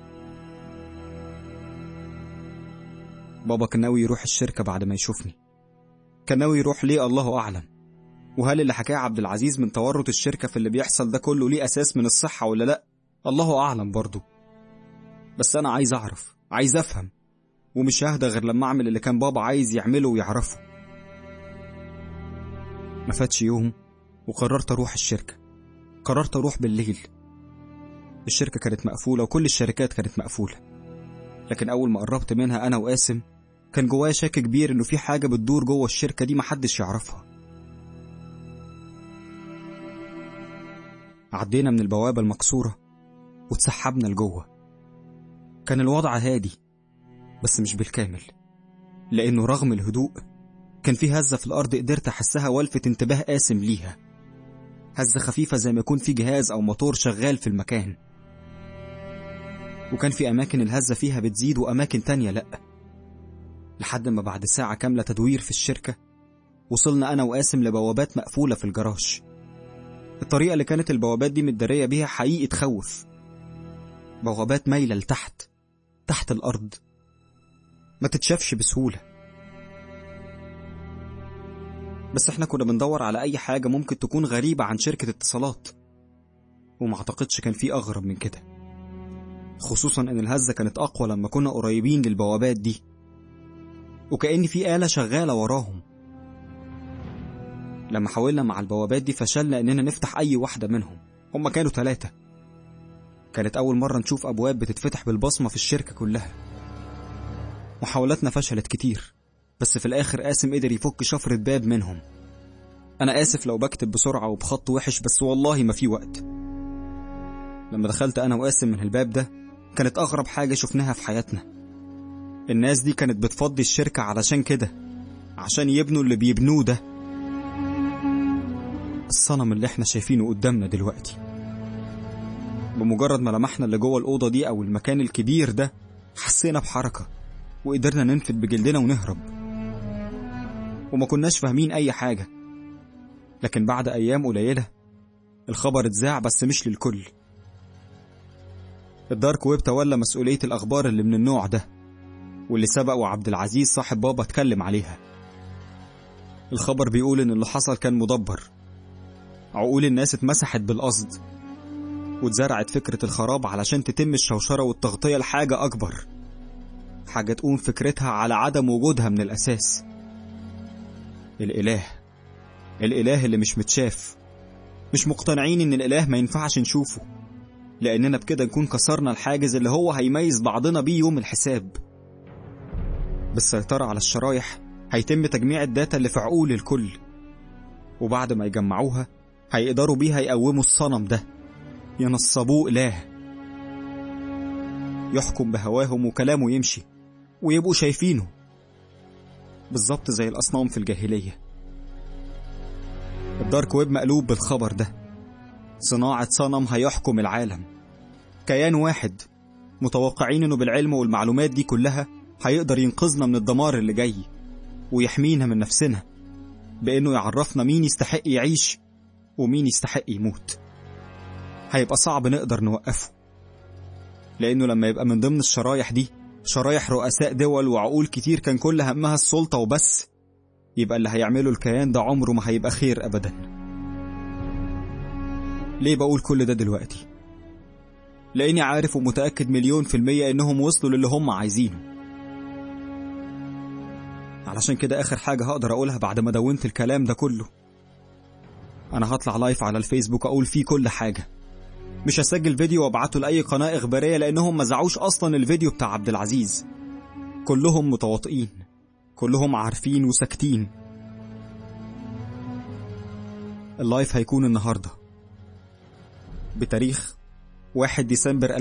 بابا كان ناوي يروح الشركة بعد ما يشوفني كان ناوي يروح ليه الله أعلم وهل اللي حكاه عبد العزيز من تورط الشركة في اللي بيحصل ده كله ليه أساس من الصحة ولا لأ الله أعلم برضه بس أنا عايز أعرف عايز أفهم ومش ههدى غير لما أعمل اللي كان بابا عايز يعمله ويعرفه ما فاتش يوم وقررت أروح الشركة قررت أروح بالليل الشركة كانت مقفولة وكل الشركات كانت مقفولة لكن أول ما قربت منها أنا وقاسم كان جوايا شك كبير إنه في حاجة بتدور جوه الشركة دي محدش يعرفها عدينا من البوابة المكسورة واتسحبنا لجوه كان الوضع هادي بس مش بالكامل لأنه رغم الهدوء كان في هزة في الأرض قدرت أحسها والفت انتباه قاسم ليها هزة خفيفة زي ما يكون في جهاز أو موتور شغال في المكان وكان في أماكن الهزة فيها بتزيد وأماكن تانية لأ لحد ما بعد ساعة كاملة تدوير في الشركة وصلنا أنا وقاسم لبوابات مقفولة في الجراج الطريقة اللي كانت البوابات دي متدارية بيها حقيقي تخوف بوابات مايلة لتحت تحت الأرض ما تتشافش بسهولة بس احنا كنا بندور على أي حاجة ممكن تكون غريبة عن شركة اتصالات وما اعتقدش كان في أغرب من كده خصوصا إن الهزة كانت أقوى لما كنا قريبين للبوابات دي وكأن في آلة شغالة وراهم لما حاولنا مع البوابات دي فشلنا إننا نفتح أي واحدة منهم هما كانوا ثلاثة كانت أول مرة نشوف أبواب بتتفتح بالبصمة في الشركة كلها محاولاتنا فشلت كتير بس في الآخر قاسم قدر يفك شفرة باب منهم أنا آسف لو بكتب بسرعة وبخط وحش بس والله ما في وقت لما دخلت أنا وقاسم من الباب ده كانت أغرب حاجة شفناها في حياتنا الناس دي كانت بتفضي الشركة علشان كده عشان يبنوا اللي بيبنوه ده الصنم اللي احنا شايفينه قدامنا دلوقتي بمجرد ما لمحنا اللي جوه الأوضة دي أو المكان الكبير ده حسينا بحركة وقدرنا ننفد بجلدنا ونهرب وما كناش فاهمين أي حاجة لكن بعد أيام قليلة الخبر اتذاع بس مش للكل الدارك ويب تولى مسؤولية الأخبار اللي من النوع ده واللي سبق وعبد العزيز صاحب بابا اتكلم عليها الخبر بيقول إن اللي حصل كان مدبر عقول الناس اتمسحت بالقصد واتزرعت فكرة الخراب علشان تتم الشوشرة والتغطية لحاجة أكبر حاجة تقوم فكرتها على عدم وجودها من الأساس الإله الإله اللي مش متشاف مش مقتنعين إن الإله ما ينفعش نشوفه لأننا بكده نكون كسرنا الحاجز اللي هو هيميز بعضنا بيه يوم الحساب بالسيطرة على الشرايح هيتم تجميع الداتا اللي في عقول الكل وبعد ما يجمعوها هيقدروا بيها يقوموا الصنم ده ينصبوه إله يحكم بهواهم وكلامه يمشي ويبقوا شايفينه بالظبط زي الأصنام في الجاهلية الدارك ويب مقلوب بالخبر ده صناعة صنم هيحكم العالم كيان واحد متوقعين انه بالعلم والمعلومات دي كلها هيقدر ينقذنا من الدمار اللي جاي ويحمينا من نفسنا بانه يعرفنا مين يستحق يعيش ومين يستحق يموت هيبقى صعب نقدر نوقفه لأنه لما يبقى من ضمن الشرايح دي شرايح رؤساء دول وعقول كتير كان كل همها السلطة وبس يبقى اللي هيعمله الكيان ده عمره ما هيبقى خير أبدا ليه بقول كل ده دلوقتي لاني عارف ومتاكد مليون في الميه انهم وصلوا للي هم عايزينه علشان كده اخر حاجه هقدر اقولها بعد ما دونت الكلام ده كله انا هطلع لايف على الفيسبوك اقول فيه كل حاجه مش هسجل فيديو وابعته لاي قناه اخباريه لانهم ما زعوش اصلا الفيديو بتاع عبد العزيز كلهم متواطئين كلهم عارفين وساكتين اللايف هيكون النهارده بتاريخ 1 ديسمبر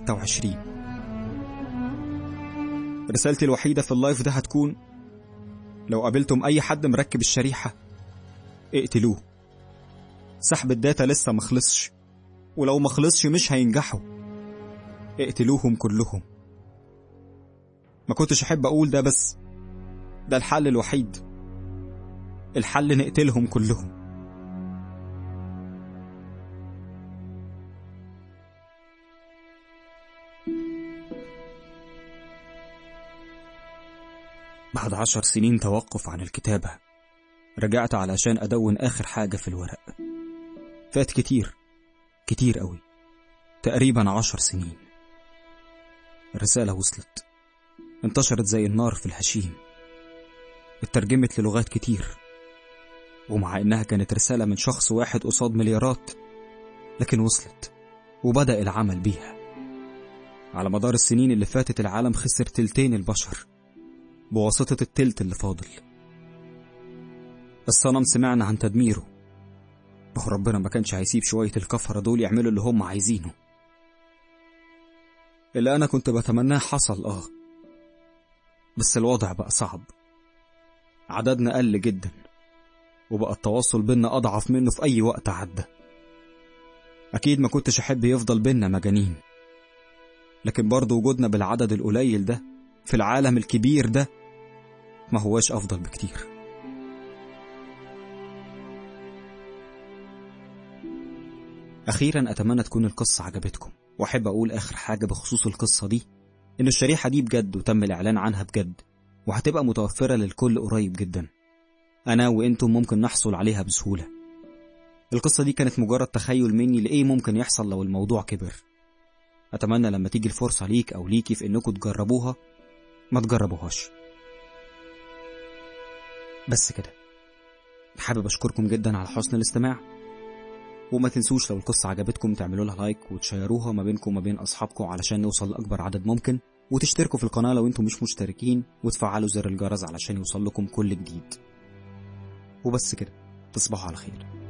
2026 رسالتي الوحيدة في اللايف ده هتكون لو قابلتم أي حد مركب الشريحة اقتلوه سحب الداتا لسه مخلصش ولو مخلصش مش هينجحوا اقتلوهم كلهم ما كنتش أحب أقول ده بس ده الحل الوحيد الحل نقتلهم كلهم بعد عشر سنين توقف عن الكتابة رجعت علشان أدون آخر حاجة في الورق فات كتير كتير قوي تقريبا عشر سنين الرسالة وصلت انتشرت زي النار في الهشيم اترجمت للغات كتير ومع إنها كانت رسالة من شخص واحد قصاد مليارات لكن وصلت وبدأ العمل بيها على مدار السنين اللي فاتت العالم خسر تلتين البشر بواسطة التلت اللي فاضل الصنم سمعنا عن تدميره وهو ربنا ما كانش هيسيب شوية الكفرة دول يعملوا اللي هم عايزينه اللي أنا كنت بتمناه حصل آه بس الوضع بقى صعب عددنا قل جدا وبقى التواصل بينا أضعف منه في أي وقت عدى أكيد ما كنتش أحب يفضل بينا مجانين لكن برضه وجودنا بالعدد القليل ده في العالم الكبير ده ما هواش أفضل بكتير أخيرا أتمنى تكون القصة عجبتكم وأحب أقول آخر حاجة بخصوص القصة دي إن الشريحة دي بجد وتم الإعلان عنها بجد وهتبقى متوفرة للكل قريب جدا أنا وإنتم ممكن نحصل عليها بسهولة القصة دي كانت مجرد تخيل مني لإيه ممكن يحصل لو الموضوع كبر أتمنى لما تيجي الفرصة ليك أو ليكي في إنكم تجربوها ما تجربوهاش بس كده حابب أشكركم جدا على حسن الاستماع وما تنسوش لو القصة عجبتكم تعملوا لها لايك وتشيروها ما بينكم وما بين أصحابكم علشان نوصل لأكبر عدد ممكن وتشتركوا في القناة لو انتم مش مشتركين وتفعلوا زر الجرس علشان يوصل لكم كل جديد وبس كده تصبحوا على خير